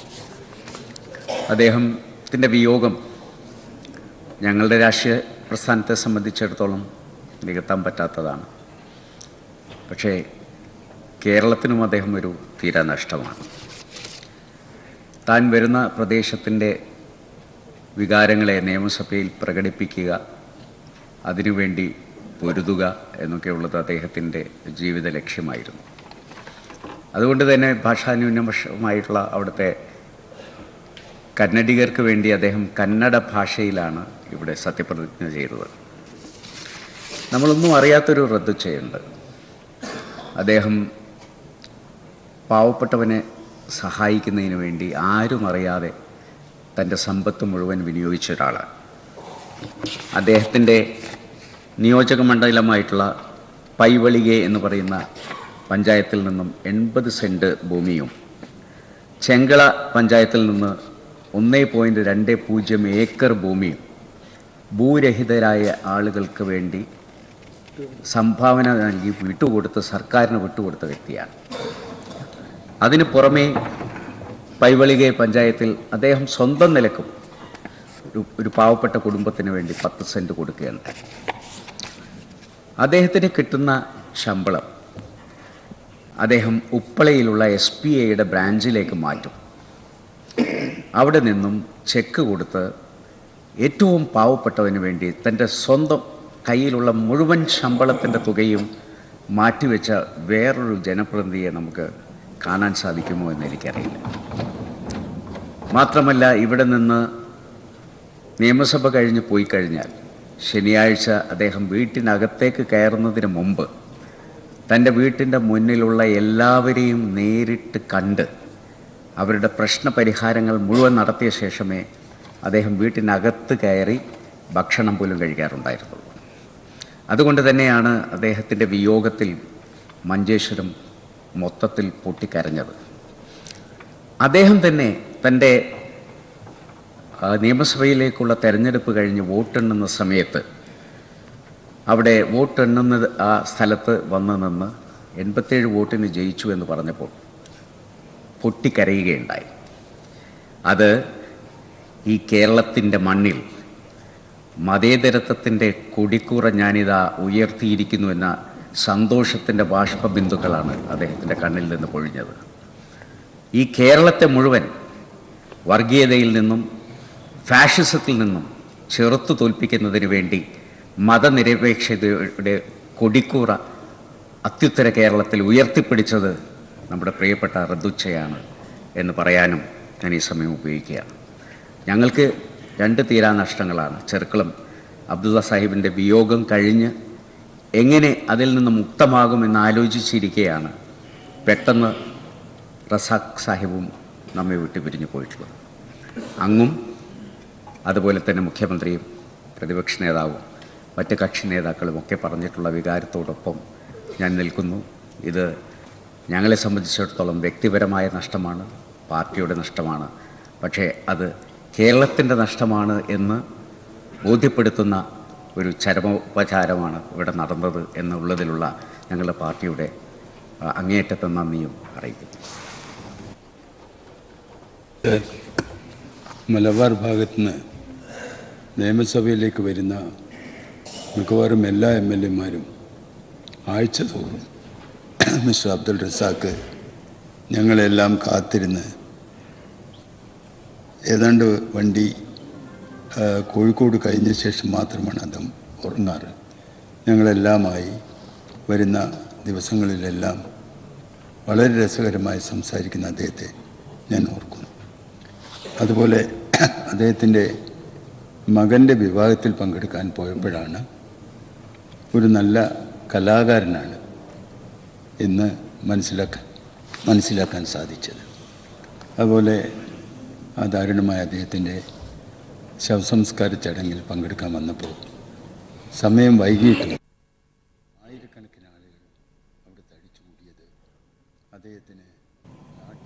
അദ്ദേഹത്തിൻ്റെ വിയോഗം ഞങ്ങളുടെ രാഷ്ട്രീയ പ്രസ്ഥാനത്തെ സംബന്ധിച്ചിടത്തോളം നികത്താൻ പറ്റാത്തതാണ് പക്ഷേ കേരളത്തിനും അദ്ദേഹം ഒരു തീരാ നഷ്ടമാണ് താൻ വരുന്ന പ്രദേശത്തിൻ്റെ വികാരങ്ങളെ നിയമസഭയിൽ പ്രകടിപ്പിക്കുക അതിനുവേണ്ടി പൊരുതുക എന്നൊക്കെയുള്ളത് അദ്ദേഹത്തിൻ്റെ ജീവിത ലക്ഷ്യമായിരുന്നു അതുകൊണ്ട് തന്നെ ഭാഷാന്യൂനപക്ഷമായിട്ടുള്ള അവിടുത്തെ കന്നഡികർക്ക് വേണ്ടി അദ്ദേഹം കന്നഡ ഭാഷയിലാണ് ഇവിടെ സത്യപ്രതിജ്ഞ ചെയ്തത് നമ്മളൊന്നും അറിയാത്തൊരു റദ്ദുച്ചയുണ്ട് അദ്ദേഹം പാവപ്പെട്ടവനെ സഹായിക്കുന്നതിന് വേണ്ടി ആരും അറിയാതെ തൻ്റെ സമ്പത്ത് മുഴുവൻ വിനിയോഗിച്ച ഒരാളാണ് അദ്ദേഹത്തിൻ്റെ നിയോജക മണ്ഡലമായിട്ടുള്ള പൈവളികെ എന്ന് പറയുന്ന പഞ്ചായത്തിൽ നിന്നും എൺപത് സെൻറ്റ് ഭൂമിയും ചെങ്കള പഞ്ചായത്തിൽ നിന്ന് ഒന്ന് പോയിൻറ്റ് രണ്ട് പൂജ്യം ഏക്കർ ഭൂമിയും ഭൂരഹിതരായ ആളുകൾക്ക് വേണ്ടി സംഭാവന നൽകി വിട്ടുകൊടുത്ത് സർക്കാരിന് വിട്ടുകൊടുത്ത വ്യക്തിയാണ് അതിന് പുറമേ പൈവളികെ പഞ്ചായത്തിൽ അദ്ദേഹം സ്വന്തം നിലക്കും ഒരു ഒരു പാവപ്പെട്ട കുടുംബത്തിന് വേണ്ടി പത്ത് സെൻറ്റ് കൊടുക്കുകയുണ്ടായി അദ്ദേഹത്തിന് കിട്ടുന്ന ശമ്പളം അദ്ദേഹം ഉപ്പളയിലുള്ള എസ് പി ഐയുടെ ബ്രാഞ്ചിലേക്ക് മാറ്റും അവിടെ നിന്നും ചെക്ക് കൊടുത്ത് ഏറ്റവും പാവപ്പെട്ടവന് വേണ്ടി തൻ്റെ സ്വന്തം കയ്യിലുള്ള മുഴുവൻ ശമ്പളത്തിൻ്റെ തുകയും മാറ്റിവെച്ച വേറൊരു ജനപ്രതിനിധിയെ നമുക്ക് കാണാൻ സാധിക്കുമോ എന്ന് എനിക്കറിയില്ല മാത്രമല്ല ഇവിടെ നിന്ന് നിയമസഭ കഴിഞ്ഞ് പോയി കഴിഞ്ഞാൽ ശനിയാഴ്ച അദ്ദേഹം വീട്ടിനകത്തേക്ക് കയറുന്നതിന് മുമ്പ് തൻ്റെ വീട്ടിൻ്റെ മുന്നിലുള്ള എല്ലാവരെയും നേരിട്ട് കണ്ട് അവരുടെ പ്രശ്ന പരിഹാരങ്ങൾ മുഴുവൻ നടത്തിയ ശേഷമേ അദ്ദേഹം വീട്ടിനകത്ത് കയറി ഭക്ഷണം പോലും കഴിക്കാറുണ്ടായിരുന്നുള്ളൂ അതുകൊണ്ട് തന്നെയാണ് അദ്ദേഹത്തിൻ്റെ വിയോഗത്തിൽ മഞ്ചേശ്വരം മൊത്തത്തിൽ പൊട്ടിക്കരഞ്ഞത് അദ്ദേഹം തന്നെ തൻ്റെ ആ, നിയമസഭയിലേക്കുള്ള തെരഞ്ഞെടുപ്പ് കഴിഞ്ഞ് വോട്ടെണ്ണുന്ന സമയത്ത് അവിടെ വോട്ടെണ്ണുന്ന ആ സ്ഥലത്ത് വന്ന് നിന്ന് എൺപത്തേഴ് വോട്ടിന് ജയിച്ചു എന്ന് പറഞ്ഞപ്പോൾ പൊട്ടിക്കരയുകയുണ്ടായി അത് ഈ കേരളത്തിൻ്റെ മണ്ണിൽ മതേതരത്വത്തിൻ്റെ കൊടിക്കൂറ ഞാനിതാ ഉയർത്തിയിരിക്കുന്നു എന്ന സന്തോഷത്തിൻ്റെ ബാഷ്പബിന്ദുക്കളാണ് അദ്ദേഹത്തിൻ്റെ കണ്ണിൽ നിന്ന് പൊഴിഞ്ഞത് ഈ കേരളത്തെ മുഴുവൻ വർഗീയതയിൽ നിന്നും ഫാഷിസത്തിൽ നിന്നും ചെറുത്തു തോൽപ്പിക്കുന്നതിന് വേണ്ടി മതനിരപേക്ഷതയുടെ കൊടിക്കൂറ അത്യുത്തര കേരളത്തിൽ ഉയർത്തിപ്പിടിച്ചത് നമ്മുടെ പ്രിയപ്പെട്ട റദ്ദുച്ചയാണ് എന്ന് പറയാനും ഞാൻ ഈ സമയം ഉപയോഗിക്കുകയാണ് ഞങ്ങൾക്ക് രണ്ട് തീരാ നഷ്ടങ്ങളാണ് ചെറുക്കളം അബ്ദുള്ള സാഹിബിൻ്റെ വിയോഗം കഴിഞ്ഞ് എങ്ങനെ അതിൽ നിന്ന് മുക്തമാകുമെന്ന് ആലോചിച്ചിരിക്കുകയാണ് പെട്ടെന്ന് റസാഖ് സാഹിബും നമ്മെ വിട്ട് പിരിഞ്ഞു പോയിട്ടുള്ളത് അങ്ങും അതുപോലെ തന്നെ മുഖ്യമന്ത്രിയും പ്രതിപക്ഷ നേതാവും മറ്റ് കക്ഷി നേതാക്കളും ഒക്കെ പറഞ്ഞിട്ടുള്ള വികാരത്തോടൊപ്പം ഞാൻ നിൽക്കുന്നു ഇത് ഞങ്ങളെ സംബന്ധിച്ചിടത്തോളം വ്യക്തിപരമായ നഷ്ടമാണ് പാർട്ടിയുടെ നഷ്ടമാണ് പക്ഷേ അത് കേരളത്തിൻ്റെ നഷ്ടമാണ് എന്ന് ബോധ്യപ്പെടുത്തുന്ന ഒരു ചരമോപചാരമാണ് ഇവിടെ നടന്നത് എന്നുള്ളതിലുള്ള ഞങ്ങളുടെ പാർട്ടിയുടെ ആ, അങ്ങേയറ്റത്തെ നന്ദിയും അറിയിക്കുന്നു മലബാർ ഭാഗത്ത് നിന്ന് നിയമസഭയിലേക്ക് വരുന്ന മിക്കവാറും എല്ലാ എം എൽ എമാരും ആഴ്ച തോറും മിസ്റ്റർ അബ്ദുൾ റസാക്ക് ഞങ്ങളെല്ലാം കാത്തിരുന്ന് ഏതാണ്ട് വണ്ടി ആ, കോഴിക്കോട് കഴിഞ്ഞ ശേഷം മാത്രമാണ് അദ്ദേഹം ഉറങ്ങാറ് ഞങ്ങളെല്ലാമായി വരുന്ന ദിവസങ്ങളിലെല്ലാം വളരെ രസകരമായി സംസാരിക്കുന്ന അദ്ദേഹത്തെ ഞാൻ ഓർക്കുന്നു അതുപോലെ അദ്ദേഹത്തിൻ്റെ മകൻ്റെ വിവാഹത്തിൽ പങ്കെടുക്കാൻ പോയപ്പോഴാണ് ഒരു നല്ല കലാകാരനാണ് എന്ന് മനസ്സിലാക്കാൻ മനസ്സിലാക്കാൻ സാധിച്ചത് അതുപോലെ ആ ദാരുണമായ അദ്ദേഹത്തിൻ്റെ ശവസംസ്കാര ചടങ്ങിൽ പങ്കെടുക്കാൻ വന്നപ്പോൾ സമയം വൈകിയിട്ടും ആയിരക്കണക്കിന് ആളുകൾ അവിടെ തടിച്ചുകൂടിയത് അദ്ദേഹത്തിന് നാട്ടിൽ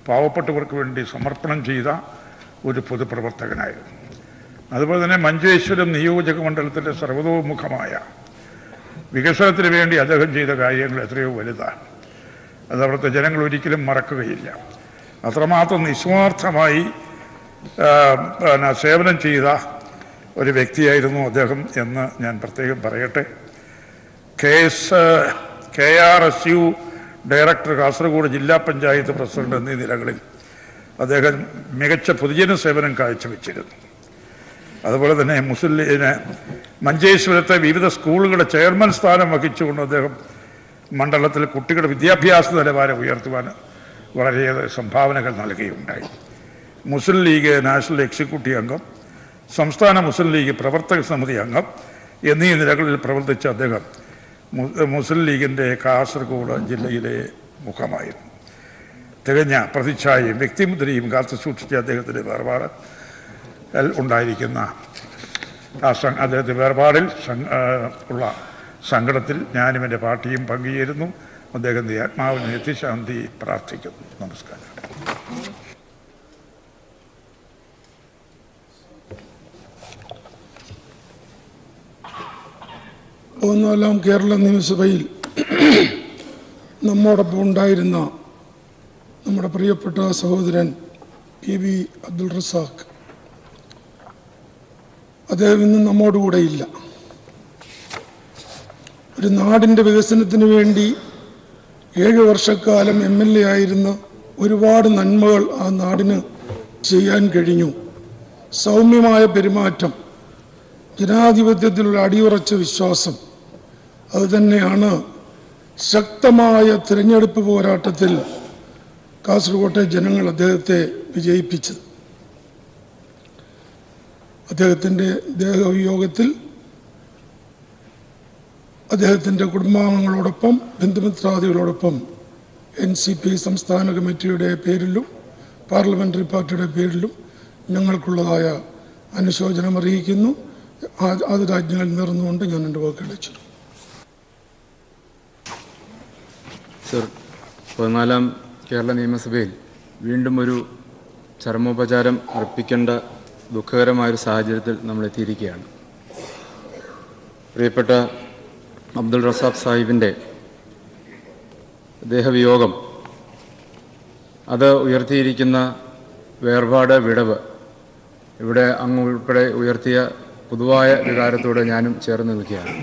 പാവപ്പെട്ടവർക്ക് വേണ്ടി സമർപ്പണം ചെയ്ത ഒരു പൊതുപ്രവർത്തകനായിരുന്നു അതുപോലെ തന്നെ മഞ്ചേശ്വരം നിയോജക മണ്ഡലത്തിൻ്റെ സർവതോമുഖമായ വികസനത്തിന് വേണ്ടി അദ്ദേഹം ചെയ്ത കാര്യങ്ങൾ എത്രയോ വലുതാണ് അത് അവിടുത്തെ ജനങ്ങൾ ഒരിക്കലും മറക്കുകയില്ല അത്രമാത്രം നിസ്വാർത്ഥമായി ആ, പിന്നെ സേവനം ചെയ്ത ഒരു വ്യക്തിയായിരുന്നു അദ്ദേഹം എന്ന് ഞാൻ പ്രത്യേകം പറയട്ടെ K S K R S U director Kasaragod ജില്ലാ പഞ്ചായത്ത് പ്രസിഡന്റ് എന്നീ നിലകളിൽ അദ്ദേഹം മികച്ച പൊതുജന സേവനം കാഴ്ചവെച്ചിരുന്നു അതുപോലെ തന്നെ മുസ്ലിം ലീഗിന് മഞ്ചേശ്വരത്തെ വിവിധ സ്കൂളുകളുടെ ചെയർമാൻ സ്ഥാനം വഹിച്ചുകൊണ്ട് അദ്ദേഹം മണ്ഡലത്തിൽ കുട്ടികളുടെ വിദ്യാഭ്യാസ നിലവാരം ഉയർത്തുവാൻ വളരെയേറെ സംഭാവനകൾ നൽകുകയുണ്ടായി മുസ്ലിം ലീഗ് നാഷണൽ എക്സിക്യൂട്ടീവ് അംഗം സംസ്ഥാന മുസ്ലിം ലീഗ് പ്രവർത്തക സമിതി അംഗം എന്നീ നിലകളിൽ പ്രവർത്തിച്ച അദ്ദേഹം മു- മുസ്ലിം ലീഗിൻ്റെ കാസർഗോഡ് ജില്ലയിലെ മുഖമായിരുന്നു തികഞ്ഞ പ്രതിച്ഛായയും വ്യക്തിമുദ്രയും കാത്തു സൂക്ഷിച്ച അദ്ദേഹത്തിൻ്റെ വേർപാട് ൽ ഉണ്ടായിരിക്കുന്ന ആ സം അദ്ദേഹത്തിൻ്റെ വേർപാടിൽ സം- ആ, ഉള്ള സങ്കടത്തിൽ ഞാനും എൻ്റെ പാർട്ടിയും പങ്കുചേരുന്നു അദ്ദേഹത്തിൻ്റെ ആത്മാവിന് നിത്യശാന്തി പ്രാർത്ഥിക്കുന്നു നമസ്കാരം പതിനാലാം കേരള നിയമസഭയിൽ നമ്മോടൊപ്പം ഉണ്ടായിരുന്ന നമ്മുടെ പ്രിയപ്പെട്ട സഹോദരൻ പി ബി അബ്ദുൾ റസാഖ് അദ്ദേഹം ഇന്ന് നമ്മോടുകൂടെ ഇല്ല ഒരു നാടിൻ്റെ വികസനത്തിന് വേണ്ടി ഏഴ് വർഷക്കാലം എം എൽ എ ആയിരുന്ന ഒരുപാട് നന്മകൾ ആ നാടിന് ചെയ്യാൻ കഴിഞ്ഞു സൗമ്യമായ പെരുമാറ്റം ജനാധിപത്യത്തിലുള്ള അടിയുറച്ച വിശ്വാസം അതുതന്നെയാണ് ശക്തമായ തിരഞ്ഞെടുപ്പ് പോരാട്ടത്തിൽ കാസർഗോട്ടെ ജനങ്ങൾ അദ്ദേഹത്തെ വിജയിപ്പിച്ചത് അദ്ദേഹത്തിൻ്റെ ദേഹവിയോഗത്തിൽ അദ്ദേഹത്തിൻ്റെ കുടുംബാംഗങ്ങളോടൊപ്പം ബന്ധുമിത്രാദികളോടൊപ്പം എൻ സി പി സംസ്ഥാന കമ്മിറ്റിയുടെ പേരിലും പാർലമെൻ്ററി പാർട്ടിയുടെ പേരിലും ഞങ്ങൾക്കുള്ളതായ അനുശോചനം അറിയിക്കുന്നു ആ- അത് രാജ്യങ്ങളിൽ നേർന്നുകൊണ്ട് ഞാൻ എൻ്റെ വാക്കുകൾ വെച്ചു സർ പതിനാലാം കേരള നിയമസഭയിൽ വീണ്ടും ഒരു ചരമോപചാരം അർപ്പിക്കേണ്ട ദുഃഖകരമായൊരു സാഹചര്യത്തിൽ നമ്മൾ എത്തിയിരിക്കുകയാണ് പ്രിയപ്പെട്ട അബ്ദുൾ റസാഖ് സാഹിബിൻ്റെ ദേഹവിയോഗം അത് ഉയർത്തിയിരിക്കുന്ന വേർപാട് വിടവ് ഇവിടെ അങ്ങ് ഉൾപ്പെടെ ഉയർത്തിയ പൊതുവായ വികാരത്തോട് ഞാനും ചേർന്ന് നിൽക്കുകയാണ്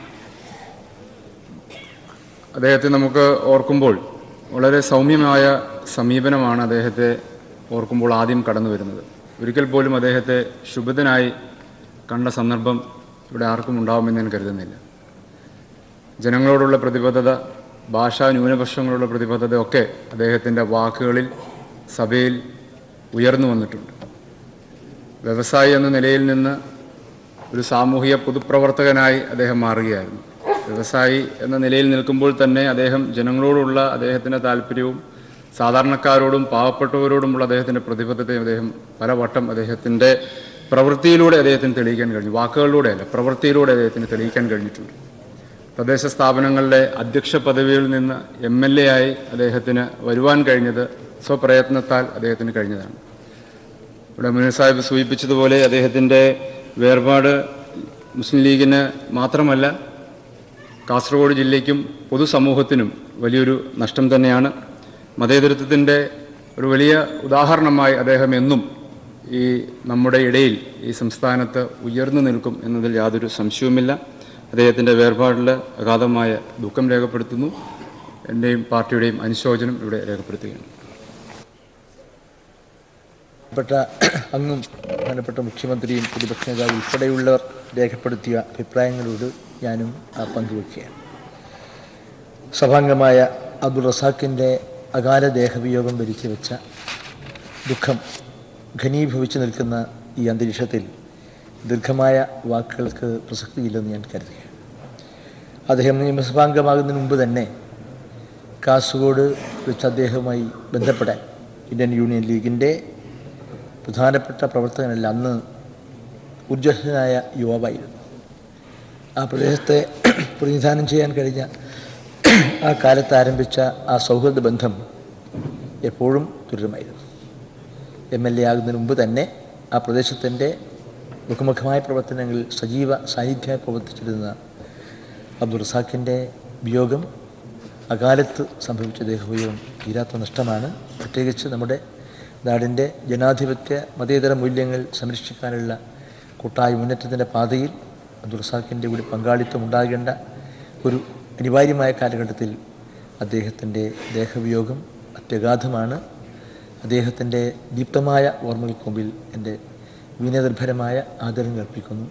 അദ്ദേഹത്തെ നമുക്ക് ഓർക്കുമ്പോൾ വളരെ സൗമ്യമായ സമീപനമാണ് അദ്ദേഹത്തെ ഓർക്കുമ്പോൾ ആദ്യം കടന്നു വരുന്നത് ഒരിക്കൽ പോലും അദ്ദേഹത്തെ ശുഭതനായി കണ്ട സന്ദർഭം ഇവിടെ ആർക്കും ഉണ്ടാവുമെന്ന് ഞാൻ കരുതുന്നില്ല ജനങ്ങളോടുള്ള പ്രതിബദ്ധത ഭാഷാ ന്യൂനപക്ഷങ്ങളോടുള്ള പ്രതിബദ്ധത ഒക്കെ അദ്ദേഹത്തിൻ്റെ വാക്കുകളിൽ സഭയിൽ ഉയർന്നു വന്നിട്ടുണ്ട് വ്യവസായി എന്ന നിലയിൽ നിന്ന് ഒരു സാമൂഹിക പൊതുപ്രവർത്തകനായി അദ്ദേഹം മാറുകയായിരുന്നു വ്യവസായി എന്ന നിലയിൽ നിൽക്കുമ്പോൾ തന്നെ അദ്ദേഹം ജനങ്ങളോടുള്ള അദ്ദേഹത്തിൻ്റെ താല്പര്യവും സാധാരണക്കാരോടും പാവപ്പെട്ടവരോടുമുള്ള അദ്ദേഹത്തിൻ്റെ പ്രതിബദ്ധതയും അദ്ദേഹം പലവട്ടം അദ്ദേഹത്തിൻ്റെ പ്രവൃത്തിയിലൂടെ അദ്ദേഹത്തിന് തെളിയിക്കാൻ കഴിഞ്ഞു വാക്കുകളിലൂടെയല്ല പ്രവൃത്തിയിലൂടെ അദ്ദേഹത്തിന് തെളിയിക്കാൻ കഴിഞ്ഞിട്ടുണ്ട് തദ്ദേശ സ്ഥാപനങ്ങളിലെ അധ്യക്ഷ പദവിയിൽ നിന്ന് എം എൽ എ ആയി അദ്ദേഹത്തിന് വരുവാൻ കഴിഞ്ഞത് സ്വപ്രയത്നത്താൽ അദ്ദേഹത്തിന് കഴിഞ്ഞതാണ് ഇവിടെ മുനീർ സാഹിബ് സൂചിപ്പിച്ചതുപോലെ അദ്ദേഹത്തിൻ്റെ വേർപാട് മുസ്ലിം ലീഗിന് മാത്രമല്ല കാസർഗോഡ് ജില്ലയ്ക്കും പൊതുസമൂഹത്തിനും വലിയൊരു നഷ്ടം തന്നെയാണ് മതേതരത്വത്തിൻ്റെ ഒരു വലിയ ഉദാഹരണമായി അദ്ദേഹം എന്നും ഈ നമ്മുടെ ഇടയിൽ ഈ സംസ്ഥാനത്ത് ഉയർന്നു നിൽക്കും എന്നതിൽ യാതൊരു സംശയവുമില്ല അദ്ദേഹത്തിൻ്റെ വേർപാടിൽ അഗാധമായ ദുഃഖം രേഖപ്പെടുത്തുന്നു എൻ്റെയും പാർട്ടിയുടെയും അനുശോചനം ഇവിടെ രേഖപ്പെടുത്തുകയാണ് പ്പെട്ട അങ്ങും ബഹുമാനപ്പെട്ട മുഖ്യമന്ത്രിയും പ്രതിപക്ഷ നേതാവ് ഉൾപ്പെടെയുള്ളവർ രേഖപ്പെടുത്തിയ അഭിപ്രായങ്ങളോട് ഞാനും ആ, പങ്കുവയ്ക്കുകയാണ് സഭാംഗമായ അബ്ദുൾ റസാഖിൻ്റെ അകാല ദേഹവിയോഗം ഭരിച്ചു വെച്ച ദുഃഖം ഘനീഭവിച്ചു നിൽക്കുന്ന ഈ അന്തരീക്ഷത്തിൽ ദീർഘമായ വാക്കുകൾക്ക് പ്രസക്തിയില്ലെന്ന് ഞാൻ കരുതുകയാണ് അദ്ദേഹം നിയമസഭാംഗമാകുന്നതിന് മുമ്പ് തന്നെ കാസർഗോഡ് വെച്ച് അദ്ദേഹവുമായി ബന്ധപ്പെടാൻ ഇന്ത്യൻ യൂണിയൻ ലീഗിൻ്റെ പ്രധാനപ്പെട്ട പ്രവർത്തകനല്ല അന്ന് ഊർജ്ജസ്വനായ യുവാവായിരുന്നു ആ പ്രദേശത്തെ പ്രതിനിധാനം ചെയ്യാൻ കഴിഞ്ഞ ആ കാലത്ത് ആരംഭിച്ച ആ സൗഹൃദ ബന്ധം എപ്പോഴും തുടരുമായിരുന്നു എം എൽ എ ആകുന്നതിന് മുമ്പ് തന്നെ ആ പ്രദേശത്തിൻ്റെ മുഖമുഖമായ പ്രവർത്തനങ്ങളിൽ സജീവ സാന്നിധ്യമായി പ്രവർത്തിച്ചിരുന്ന അബ്ദുൾ റസാഖിൻ്റെ വിയോഗം അകാലത്ത് സംഭവിച്ച ദേഹവിയോഗം തീരാത്ത നഷ്ടമാണ് പ്രത്യേകിച്ച് നമ്മുടെ നാടിൻ്റെ ജനാധിപത്യ മതേതര മൂല്യങ്ങൾ സംരക്ഷിക്കാനുള്ള കൂട്ടായ മുന്നേറ്റത്തിൻ്റെ പാതയിൽ അബ്ദുൾ റസാഖിൻ്റെ കൂടി പങ്കാളിത്തം ഉണ്ടാകേണ്ട ഒരു അനിവാര്യമായ കാലഘട്ടത്തിൽ അദ്ദേഹത്തിൻ്റെ ദേഹവിയോഗം അത്യഗാധമാണ് അദ്ദേഹത്തിൻ്റെ ദീപ്തമായ ഓർമ്മകൾക്ക് മുമ്പിൽ എൻ്റെ വിനയനിർഭരമായ ആദരങ്ങൾ അർപ്പിക്കുന്നു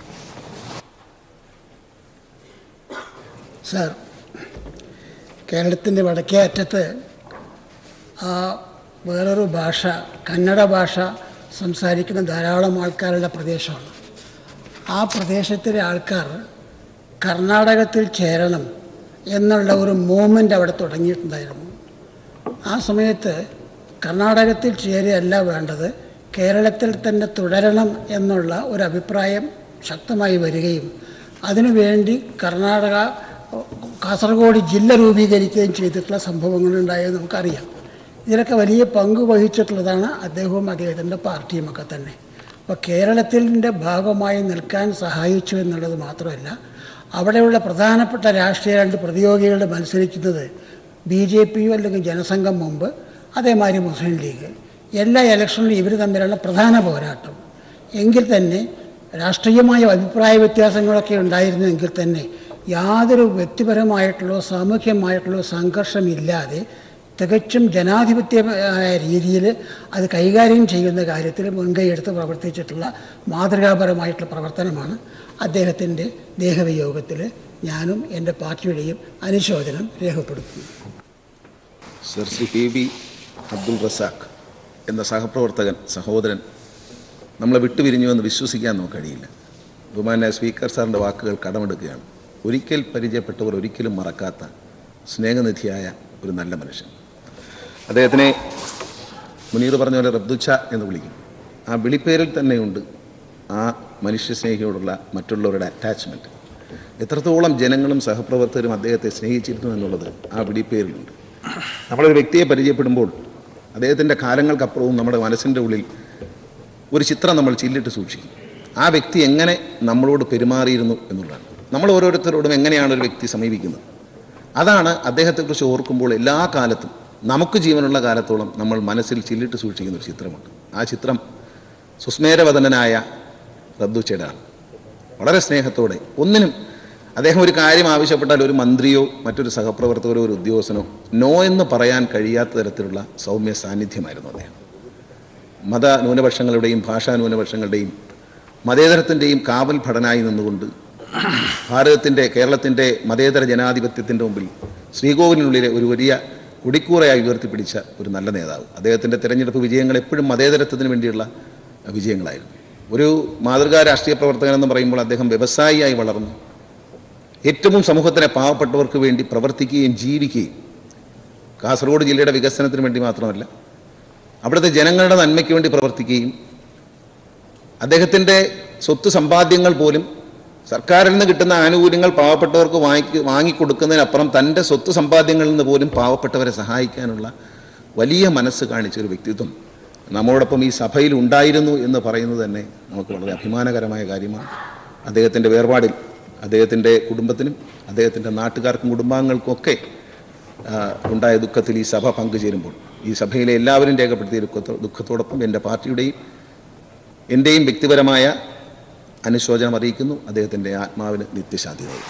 സാർ കേരളത്തിൻ്റെ വടക്കേ അറ്റത്ത് ആ വേറൊരു ഭാഷ കന്നഡ ഭാഷ സംസാരിക്കുന്ന ധാരാളം ആൾക്കാരുള്ള പ്രദേശമാണ് ആ പ്രദേശത്തിലെ ആൾക്കാർ കർണാടകത്തിൽ ചേരണം എന്നുള്ള ഒരു മൂവ്മെൻ്റ് അവിടെ തുടങ്ങിയിട്ടുണ്ടായിരുന്നു ആ സമയത്ത് കർണാടകത്തിൽ ചേരുകയല്ല വേണ്ടത് കേരളത്തിൽ തന്നെ തുടരണം എന്നുള്ള ഒരു അഭിപ്രായം ശക്തമായി വരികയും അതിനുവേണ്ടി കർണാടക കാസർഗോഡ് ജില്ല രൂപീകരിക്കുകയും ചെയ്തിട്ടുള്ള സംഭവങ്ങളുണ്ടായത് നമുക്കറിയാം ഇതിലൊക്കെ വലിയ പങ്ക് വഹിച്ചിട്ടുള്ളതാണ് അദ്ദേഹവും അദ്ദേഹത്തിൻ്റെ പാർട്ടിയുമൊക്കെ തന്നെ അപ്പോൾ കേരളത്തിൻ്റെ ഭാഗമായി നിൽക്കാൻ സഹായിച്ചു എന്നുള്ളത് മാത്രമല്ല അവിടെയുള്ള പ്രധാനപ്പെട്ട രാഷ്ട്രീയ രണ്ട് പ്രതിയോഗികൾ മത്സരിക്കുന്നത് ബി ജെ പിയും അല്ലെങ്കിൽ ജനസംഘം മുമ്പ് അതേമാതിരി മുസ്ലിം ലീഗ് എല്ലാ ഇലക്ഷനിലും ഇവർ തമ്മിലുള്ള പ്രധാന പോരാട്ടം എങ്കിൽ തന്നെ രാഷ്ട്രീയമായ അഭിപ്രായ വ്യത്യാസങ്ങളൊക്കെ ഉണ്ടായിരുന്നെങ്കിൽ തന്നെ യാതൊരു വ്യക്തിപരമായിട്ടുള്ള സാമൂഹ്യമായിട്ടുള്ള സംഘർഷമില്ലാതെ തികച്ചും ജനാധിപത്യമായ രീതിയിൽ അത് കൈകാര്യം ചെയ്യുന്ന കാര്യത്തിൽ മുൻകൈയെടുത്ത് പ്രവർത്തിച്ചിട്ടുള്ള മാതൃകാപരമായിട്ടുള്ള പ്രവർത്തനമാണ് അദ്ദേഹത്തിൻ്റെ ദേഹവിയോഗത്തിൽ ഞാനും എൻ്റെ പാർട്ടിയുടെയും അനുശോചനം രേഖപ്പെടുത്തുന്നു sir Shri P B Abdul Razak എന്ന സഹപ്രവർത്തകൻ സഹോദരൻ നമ്മളെ വിട്ടുപിരിഞ്ഞുവെന്ന് വിശ്വസിക്കാൻ നമുക്ക് കഴിയില്ല ബഹുമാന സ്പീക്കർ സാറിൻ്റെ വാക്കുകൾ കടമെടുക്കുകയാണ് ഒരിക്കൽ പരിചയപ്പെട്ടവർ ഒരിക്കലും മറക്കാത്ത സ്നേഹനിധിയായ ഒരു നല്ല മനുഷ്യൻ അദ്ദേഹത്തിനെ മുനീർ പറഞ്ഞ പോലെ റബ്ദുച്ച എന്ന് വിളിക്കും ആ വിളിപ്പേരിൽ തന്നെയുണ്ട് ആ മനുഷ്യസ്നേഹിയോടുള്ള മറ്റുള്ളവരുടെ അറ്റാച്ച്മെൻറ്റ് എത്രത്തോളം ജനങ്ങളും സഹപ്രവർത്തകരും അദ്ദേഹത്തെ സ്നേഹിച്ചിരുന്നു എന്നുള്ളത് ആ വിളിപ്പേരിലുണ്ട് നമ്മളൊരു വ്യക്തിയെ പരിചയപ്പെടുമ്പോൾ അദ്ദേഹത്തിൻ്റെ കാലങ്ങൾക്കപ്പുറവും നമ്മുടെ മനസ്സിൻ്റെ ഉള്ളിൽ ഒരു ചിത്രം നമ്മൾ ചില്ലിട്ട് സൂക്ഷിക്കും ആ വ്യക്തി എങ്ങനെ നമ്മളോട് പെരുമാറിയിരുന്നു എന്നുള്ളതാണ് നമ്മൾ ഓരോരുത്തരോടും എങ്ങനെയാണ് ഒരു വ്യക്തി സമീപിക്കുന്നത് അതാണ് അദ്ദേഹത്തെക്കുറിച്ച് ഓർക്കുമ്പോൾ എല്ലാ കാലത്തും നമുക്ക് ജീവനുള്ള കാലത്തോളം നമ്മൾ മനസ്സിൽ ചില്ലിട്ട് സൂക്ഷിക്കുന്ന ഒരു ചിത്രമുണ്ട് ആ ചിത്രം സുസ്മേരവദനായ റബ്ദുച്ചേടാണ് വളരെ സ്നേഹത്തോടെ ഒന്നിനും അദ്ദേഹം ഒരു കാര്യം ആവശ്യപ്പെട്ടാൽ ഒരു മന്ത്രിയോ മറ്റൊരു സഹപ്രവർത്തകരോ ഒരു ഉദ്യോഗസ്ഥനോ നോ എന്ന് പറയാൻ കഴിയാത്ത തരത്തിലുള്ള സൗമ്യ സാന്നിധ്യമായിരുന്നു അദ്ദേഹം മത ന്യൂനപക്ഷങ്ങളുടെയും ഭാഷാ ന്യൂനപക്ഷങ്ങളുടെയും മതേതരത്തിൻ്റെയും കാവൽ ഭടനായി നിന്നുകൊണ്ട് ഭാരതത്തിൻ്റെ കേരളത്തിൻ്റെ മതേതര ജനാധിപത്യത്തിൻ്റെ മുമ്പിൽ ശ്രീകോവിലിനുള്ളിലെ ഒരു വലിയ കുടിക്കൂറയായി ഉയർത്തിപ്പിടിച്ച ഒരു നല്ല നേതാവ് അദ്ദേഹത്തിൻ്റെ തിരഞ്ഞെടുപ്പ് വിജയങ്ങൾ എപ്പോഴും മതേതരത്വത്തിന് വേണ്ടിയുള്ള വിജയങ്ങളായിരുന്നു ഒരു മാതൃകാ രാഷ്ട്രീയ പ്രവർത്തകൻ എന്ന് പറയുമ്പോൾ അദ്ദേഹം വ്യവസായിയായി വളർന്നു ഏറ്റവും സമൂഹത്തിലെ പാവപ്പെട്ടവർക്ക് വേണ്ടി പ്രവർത്തിക്കുകയും ജീവിക്കുകയും കാസർഗോഡ് ജില്ലയുടെ വികസനത്തിന് വേണ്ടി മാത്രമല്ല അവിടുത്തെ ജനങ്ങളുടെ നന്മയ്ക്ക് വേണ്ടി പ്രവർത്തിക്കുകയും അദ്ദേഹത്തിൻ്റെ സ്വത്ത് സമ്പാദ്യങ്ങൾ പോലും സർക്കാരിൽ നിന്ന് കിട്ടുന്ന ആനുകൂല്യങ്ങൾ പാവപ്പെട്ടവർക്ക് വാങ്ങി വാങ്ങിക്കൊടുക്കുന്നതിനപ്പുറം തൻ്റെ സ്വത്ത് സമ്പാദ്യങ്ങളിൽ നിന്ന് പോലും പാവപ്പെട്ടവരെ സഹായിക്കാനുള്ള വലിയ മനസ്സ് കാണിച്ച ഒരു വ്യക്തിത്വം നമ്മോടൊപ്പം ഈ സഭയിൽ ഉണ്ടായിരുന്നു എന്ന് പറയുന്നത് തന്നെ നമുക്ക് വളരെ അഭിമാനകരമായ കാര്യമാണ് അദ്ദേഹത്തിൻ്റെ വേർപാടിൽ അദ്ദേഹത്തിൻ്റെ കുടുംബത്തിനും അദ്ദേഹത്തിൻ്റെ നാട്ടുകാർക്കും കുടുംബാംഗങ്ങൾക്കൊക്കെ ആ, ഉണ്ടായ ദുഃഖത്തിൽ ഈ സഭ പങ്കുചേരുമ്പോൾ ഈ സഭയിലെ എല്ലാവരും രേഖപ്പെടുത്തിയ ദുഃഖത്തോ ദുഃഖത്തോടൊപ്പം എൻ്റെ പാർട്ടിയുടെയും എൻ്റെയും വ്യക്തിപരമായ അനുശോചനം അറിയിക്കുന്നു അദ്ദേഹത്തിൻ്റെ ആത്മാവിന് നിത്യശാന്തി നൽകും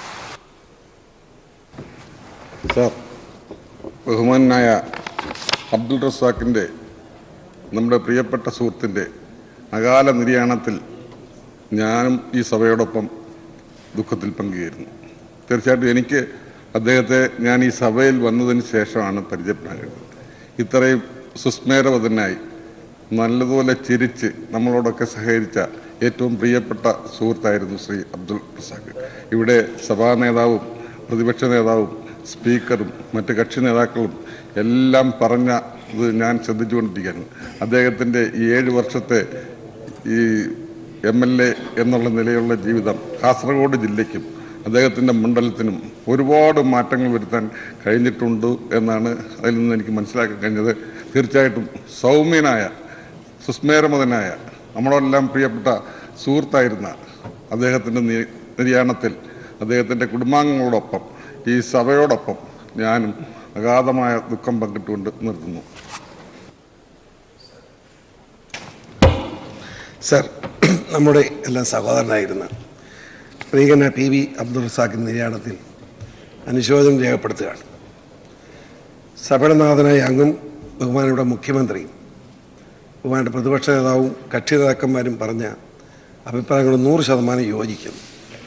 സാർ ബഹുമാനായ അബ്ദുൾ റസാഖിൻ്റെ നമ്മുടെ പ്രിയപ്പെട്ട സുഹൃത്തിൻ്റെ അകാല നിര്യാണത്തിൽ ഞാനും ഈ സഭയോടൊപ്പം ദുഃഖത്തിൽ പങ്കുചേരുന്നു തീർച്ചയായിട്ടും എനിക്ക് അദ്ദേഹത്തെ ഞാൻ ഈ സഭയിൽ വന്നതിന് ശേഷമാണ് പരിചയപ്പെടാൻ കഴിഞ്ഞത് ഇത്രയും സുസ്മേരവതനായി നല്ലതുപോലെ ചിരിച്ച് നമ്മളോടൊക്കെ സഹകരിച്ച ഏറ്റവും പ്രിയപ്പെട്ട സുഹൃത്തായിരുന്നു ശ്രീ അബ്ദുൾ റസാഖ് ഇവിടെ സഭാ നേതാവും പ്രതിപക്ഷ നേതാവും സ്പീക്കറും മറ്റ് കക്ഷി നേതാക്കളും എല്ലാം പറഞ്ഞ ഇത് ഞാൻ ശ്രദ്ധിച്ചുകൊണ്ടിരിക്കുകയാണ് അദ്ദേഹത്തിൻ്റെ ഈ ഏഴ് വർഷത്തെ ഈ എം എൽ എ എന്നുള്ള നിലയിലുള്ള ജീവിതം കാസർഗോഡ് ജില്ലയ്ക്കും അദ്ദേഹത്തിൻ്റെ മണ്ഡലത്തിനും ഒരുപാട് മാറ്റങ്ങൾ വരുത്താൻ കഴിഞ്ഞിട്ടുണ്ട് എന്നാണ് അതിൽ നിന്ന് എനിക്ക് മനസ്സിലാക്കാൻ കഴിഞ്ഞത് തീർച്ചയായിട്ടും സൗമ്യനായ സുസ്മേരമതനായ നമ്മളെല്ലാം പ്രിയപ്പെട്ട സുഹൃത്തായിരുന്ന അദ്ദേഹത്തിൻ്റെ നി- നിര്യാണത്തിൽ അദ്ദേഹത്തിൻ്റെ കുടുംബാംഗങ്ങളോടൊപ്പം ഈ സഭയോടൊപ്പം ഞാനും അഗാധമായ ദുഃഖം പങ്കിട്ടുകൊണ്ട് നിർത്തുന്നു സർ നമ്മുടെ എല്ലാം സഹോദരനായിരുന്ന പ്രിയങ്കന പി വി അബ്ദുൾ റസാഖിൻ്റെ നിര്യാണത്തിൽ അനുശോചനം രേഖപ്പെടുത്തുകയാണ് സഭയുടെ നാഥനായ അങ്ങും ബഹുമാനയുടെ മുഖ്യമന്ത്രിയും ബഹുമാനയുടെ പ്രതിപക്ഷ നേതാവും കക്ഷി നേതാക്കന്മാരും പറഞ്ഞ അഭിപ്രായങ്ങൾ നൂറ് ശതമാനം യോജിക്കുന്നു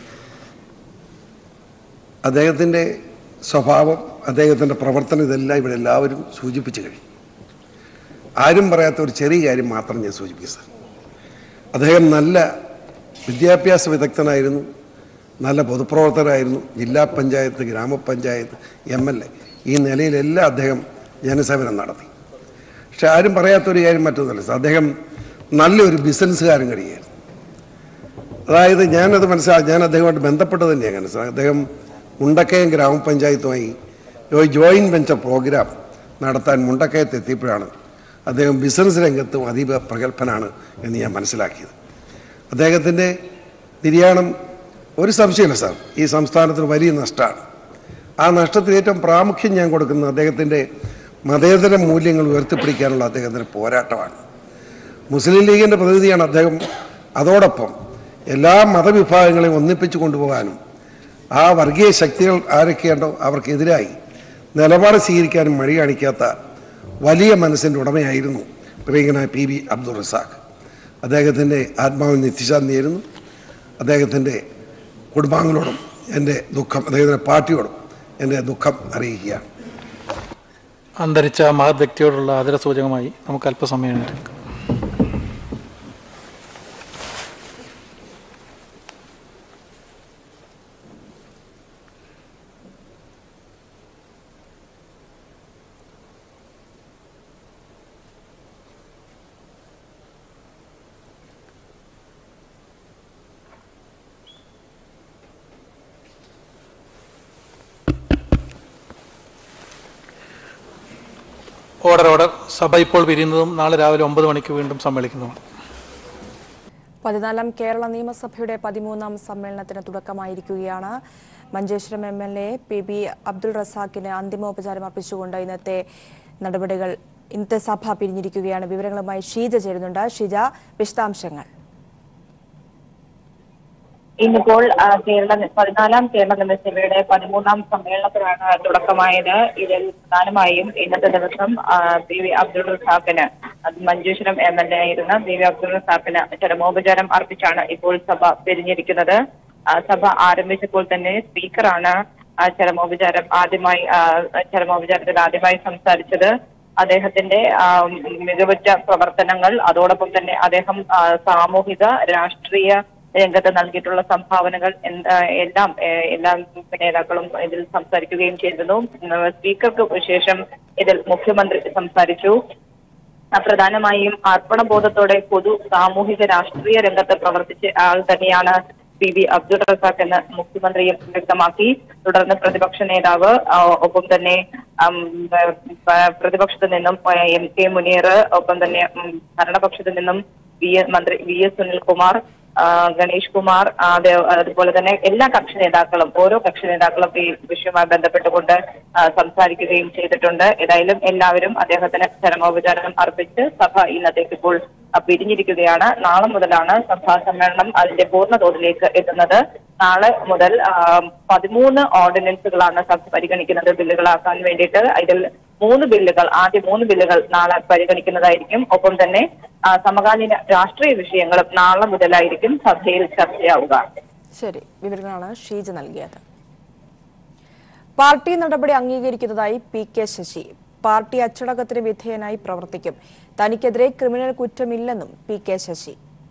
അദ്ദേഹത്തിൻ്റെ സ്വഭാവം അദ്ദേഹത്തിൻ്റെ പ്രവർത്തനം ഇതെല്ലാം ഇവിടെ എല്ലാവരും സൂചിപ്പിച്ചു കഴിഞ്ഞു ആരും പറയാത്ത ഒരു ചെറിയ കാര്യം മാത്രം ഞാൻ സൂചിപ്പിക്കും സാർ അദ്ദേഹം നല്ല വിദ്യാഭ്യാസ വിദഗ്ധനായിരുന്നു നല്ല പൊതുപ്രവർത്തകരായിരുന്നു ജില്ലാ പഞ്ചായത്ത് ഗ്രാമപഞ്ചായത്ത് എം എൽ എ ഈ നിലയിലെല്ലാം അദ്ദേഹം ജനസേവനം നടത്തി പക്ഷെ ആരും പറയാത്തൊരു കാര്യം മറ്റൊന്നുമല്ല സാർ അദ്ദേഹം നല്ലൊരു ബിസിനസ്സുകാരൻ കഴിയായിരുന്നു അതായത് ഞാനത് മനസ്സിലാക്കി ഞാൻ അദ്ദേഹമായിട്ട് ബന്ധപ്പെട്ട് തന്നെയാണ് മനസ്സിലാക്കി അദ്ദേഹം മുണ്ടക്കയം ഗ്രാമപഞ്ചായത്തുമായി ഒരു ജോയിൻറ്റ് വെഞ്ചർ പ്രോഗ്രാം നടത്താൻ മുണ്ടക്കയത്ത് എത്തിയപ്പോഴാണ് അദ്ദേഹം ബിസിനസ് രംഗത്തും അതീവ പ്രഗത്ഭനാണ് എന്ന് ഞാൻ മനസ്സിലാക്കിയത് അദ്ദേഹത്തിൻ്റെ നിര്യാണം ഒരു സംശയമില്ല സാർ ഈ സംസ്ഥാനത്തിന് വലിയ നഷ്ടമാണ് ആ നഷ്ടത്തിന് ഏറ്റവും പ്രാമുഖ്യം ഞാൻ കൊടുക്കുന്നത് അദ്ദേഹത്തിൻ്റെ മതേതര മൂല്യങ്ങൾ ഉയർത്തിപ്പിടിക്കാനുള്ള അദ്ദേഹത്തിൻ്റെ പോരാട്ടമാണ് മുസ്ലിം ലീഗിൻ്റെ പ്രതിനിധിയാണ് അദ്ദേഹം അതോടൊപ്പം എല്ലാ മതവിഭാഗങ്ങളെയും ഒന്നിപ്പിച്ചു കൊണ്ടുപോകാനും ആ വർഗീയ ശക്തികൾ ആരൊക്കെയുണ്ടോ അവർക്കെതിരായി നിലപാട് സ്വീകരിക്കാനും മഴ കാണിക്കാത്ത വലിയ മനസ്സിൻ്റെ ഉടമയായിരുന്നു പ്രിയങ്കനായ പി വി അബ്ദുൾ റസാഖ് അദ്ദേഹത്തിൻ്റെ ആത്മാവിന് നിത്യശാന്തി നേരുന്നു അദ്ദേഹത്തിൻ്റെ കുടുംബാംഗങ്ങളോടും എൻ്റെ ദുഃഖം അദ്ദേഹത്തിൻ്റെ പാർട്ടിയോടും എൻ്റെ ദുഃഖം അറിയിക്കുകയാണ് അന്തരിച്ച മഹത് വ്യക്തിയോടുള്ള ആദരസൂചകമായി നമുക്ക് അല്പസമയം എഴുന്നേൽക്കാം. ഓർഡർ ഓർഡർ സഭ ഇപ്പോൾ പിരിയുന്നതും നാളെ രാവിലെ ഒമ്പത് മണിക്ക് വീണ്ടും സമ്മേളിക്കുന്നതുമാണ് പതിനാലാം കേരള നിയമസഭയുടെ പതിമൂന്നാം സമ്മേളനത്തിന് തുടക്കമായിരിക്കുകയാണ് Manjeshwaram M L A P B Abdul റസാഖിന് അന്തിമോപചാരം അർപ്പിച്ചുകൊണ്ട് ഇന്നത്തെ നടപടികൾ ഇന്നത്തെ സഭ പിരിഞ്ഞിരിക്കുകയാണ് വിവരങ്ങളുമായി ഷീജ ചേരുന്നുണ്ട് ഷീജ വിശദാംശങ്ങൾ ഇന്നിപ്പോൾ ആ, കേരള പതിനാലാം കേരള നിയമസഭയുടെ പതിമൂന്നാം സമ്മേളനത്തിനാണ് തുടക്കമായത് ഇതിൽ പ്രധാനമായും ഇന്നത്തെ ദിവസം ആ, പി വി അബ്ദുൾ റസാഖിന് അത് മഞ്ചേശ്വരം എം എൽ എ ആയിരുന്ന പി വി അബ്ദുൾ റസാഖിന് ചരമോപചാരം അർപ്പിച്ചാണ് ഇപ്പോൾ സഭ പിരിഞ്ഞിരിക്കുന്നത് ആ, സഭ ആരംഭിച്ചപ്പോൾ തന്നെ സ്പീക്കറാണ് ആ ചരമോപചാരം ആദ്യമായി ആ, ചരമോപചാരത്തിൽ ആദ്യമായി സംസാരിച്ചത് അദ്ദേഹത്തിന്റെ ആ, മികവുറ്റ പ്രവർത്തനങ്ങൾ അതോടൊപ്പം തന്നെ അദ്ദേഹം ആ, സാമൂഹിക രാഷ്ട്രീയ രംഗത്ത് നൽകിയിട്ടുള്ള സംഭാവനകൾ എന്ത് എല്ലാം ഏഹ്, എല്ലാ നേതാക്കളും ഇതിൽ സംസാരിക്കുകയും ചെയ്തിരുന്നു ഉം, സ്പീക്കർക്ക് ശേഷം ഇതിൽ മുഖ്യമന്ത്രി സംസാരിച്ചു ആ, പ്രധാനമായും അർപ്പണബോധത്തോടെ പൊതു സാമൂഹിക രാഷ്ട്രീയ രംഗത്ത് പ്രവർത്തിച്ച ആൾ തന്നെയാണ് പി വി അബ്ദുൾ റസാഖ് എന്ന് മുഖ്യമന്ത്രിയും വ്യക്തമാക്കി തുടർന്ന് പ്രതിപക്ഷ നേതാവ് ആ, ഒപ്പം തന്നെ ഉം, പ- പ്രതിപക്ഷത്ത് നിന്നും ആ, എം കെ മുനീർ ഒപ്പം തന്നെ ഉം, ഭരണപക്ഷത്ത് നിന്നും വി എ- മന്ത്രി വി എസ് സുനിൽകുമാർ ആ, ഗണേഷ് കുമാർ ആ, അതേ- അതുപോലെ തന്നെ എല്ലാ കക്ഷി നേതാക്കളും ഓരോ കക്ഷി നേതാക്കളും ഈ വിഷയവുമായി ബന്ധപ്പെട്ടുകൊണ്ട് ആ, സംസാരിക്കുകയും ചെയ്തിട്ടുണ്ട് ഏതായാലും എല്ലാവരും അദ്ദേഹത്തിന് ചരമോപചാരം അർപ്പിച്ച് സഭ ഇന്നത്തേക്ക് ഇപ്പോൾ ആ, പിരിഞ്ഞിരിക്കുകയാണ് നാളെ മുതലാണ് സഭാ സമ്മേളനം അതിന്റെ പൂർണ്ണതോതിലേക്ക് എത്തുന്നത് നാളെ മുതൽ ആ, പതിമൂന്ന് ഓർഡിനൻസുകളാണ് സഭ പരിഗണിക്കുന്നത് ബില്ലുകളാക്കാൻ വേണ്ടിയിട്ട് ഇതിൽ മൂന്ന് ബില്ലുകൾ ആദ്യ മൂന്ന് ബില്ലുകൾ നാളെ പരിഗണിക്കുന്നതായിരിക്കും ഒപ്പം തന്നെ ആ, സമകാലീന രാഷ്ട്രീയ വിഷയങ്ങളും നാളെ മുതലായിരിക്കും സഭയിൽ ചർച്ചയാവുക ശരി വിവരങ്ങളാണ് ഷീജ നൽകിയത് പാർട്ടി നടപടി അംഗീകരിക്കുന്നതായി പി കെ ശശി പാർട്ടി അച്ചടക്കത്തിന് വിധേയനായി പ്രവർത്തിക്കും തനിക്കെതിരെ ക്രിമിനൽ കുറ്റമില്ലെന്നും പി കെ ശശി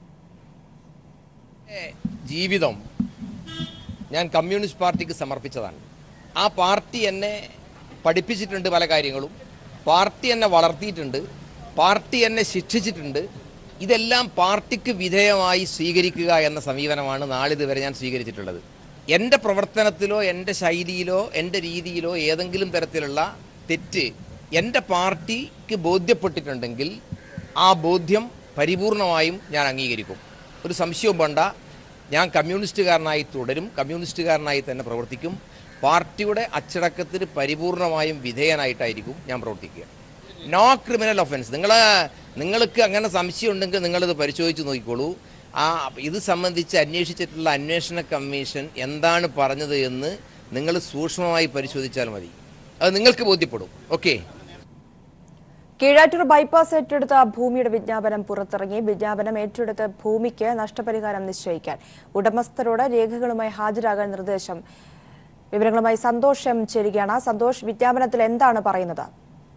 ജീവിതം ഞാൻ കമ്മ്യൂണിസ്റ്റ് പാർട്ടിക്ക് സമർപ്പിച്ചതാണ് ആ പാർട്ടി എന്നെ പഠിപ്പിച്ചിട്ടുണ്ട് പല കാര്യങ്ങളും പാർട്ടി എന്നെ വളർത്തിയിട്ടുണ്ട് പാർട്ടി എന്നെ ശിക്ഷിച്ചിട്ടുണ്ട് ഇതെല്ലാം പാർട്ടിക്ക് വിധേയമായി സ്വീകരിക്കുക എന്ന സമീപനമാണ് നാളിതുവരെ ഞാൻ സ്വീകരിച്ചിട്ടുള്ളത് എൻ്റെ പ്രവർത്തനത്തിലോ എൻ്റെ ശൈലിയിലോ എൻ്റെ രീതിയിലോ ഏതെങ്കിലും തരത്തിലുള്ള തെറ്റ് എൻ്റെ പാർട്ടിക്ക് ബോധ്യപ്പെട്ടിട്ടുണ്ടെങ്കിൽ ആ ബോധ്യം പരിപൂർണമായും ഞാൻ അംഗീകരിക്കും ഒരു സംശയവും വേണ്ട ഞാൻ കമ്മ്യൂണിസ്റ്റുകാരനായി തുടരും കമ്മ്യൂണിസ്റ്റുകാരനായി തന്നെ പ്രവർത്തിക്കും പാർട്ടിയുടെ അച്ചടക്കത്തിന് പരിപൂർണമായും വിധേയനായിട്ടായിരിക്കും ഞാൻ പ്രവർത്തിക്കുക നോ ക്രിമിനൽ ഒഫൻസ് നിങ്ങൾ നിങ്ങൾക്ക് അങ്ങനെ സംശയം ഉണ്ടെങ്കിൽ നിങ്ങളിത് പരിശോധിച്ച് നോക്കിക്കോളൂ ആ ഇത് സംബന്ധിച്ച് അന്വേഷിച്ചിട്ടുള്ള അന്വേഷണ കമ്മീഷൻ എന്താണ് പറഞ്ഞത് എന്ന് നിങ്ങൾ സൂക്ഷ്മമായി പരിശോധിച്ചാൽ മതി അത് നിങ്ങൾക്ക് ബോധ്യപ്പെടും ഓക്കെ കീഴാറ്റൂർ ബൈപ്പാസ് ഏറ്റെടുത്ത ഭൂമിയുടെ വിജ്ഞാപനം പുറത്തിറങ്ങി വിജ്ഞാപനം ഏറ്റെടുത്ത ഭൂമിക്ക് നഷ്ടപരിഹാരം നിശ്ചയിക്കാൻ ഉടമസ്ഥരോട് രേഖകളുമായി ഹാജരാകാൻ നിർദ്ദേശം വിവരങ്ങളുമായി സന്തോഷ് എം ചേരുകയാണ് സന്തോഷ് വിജ്ഞാപനത്തിൽ എന്താണ് പറയുന്നത്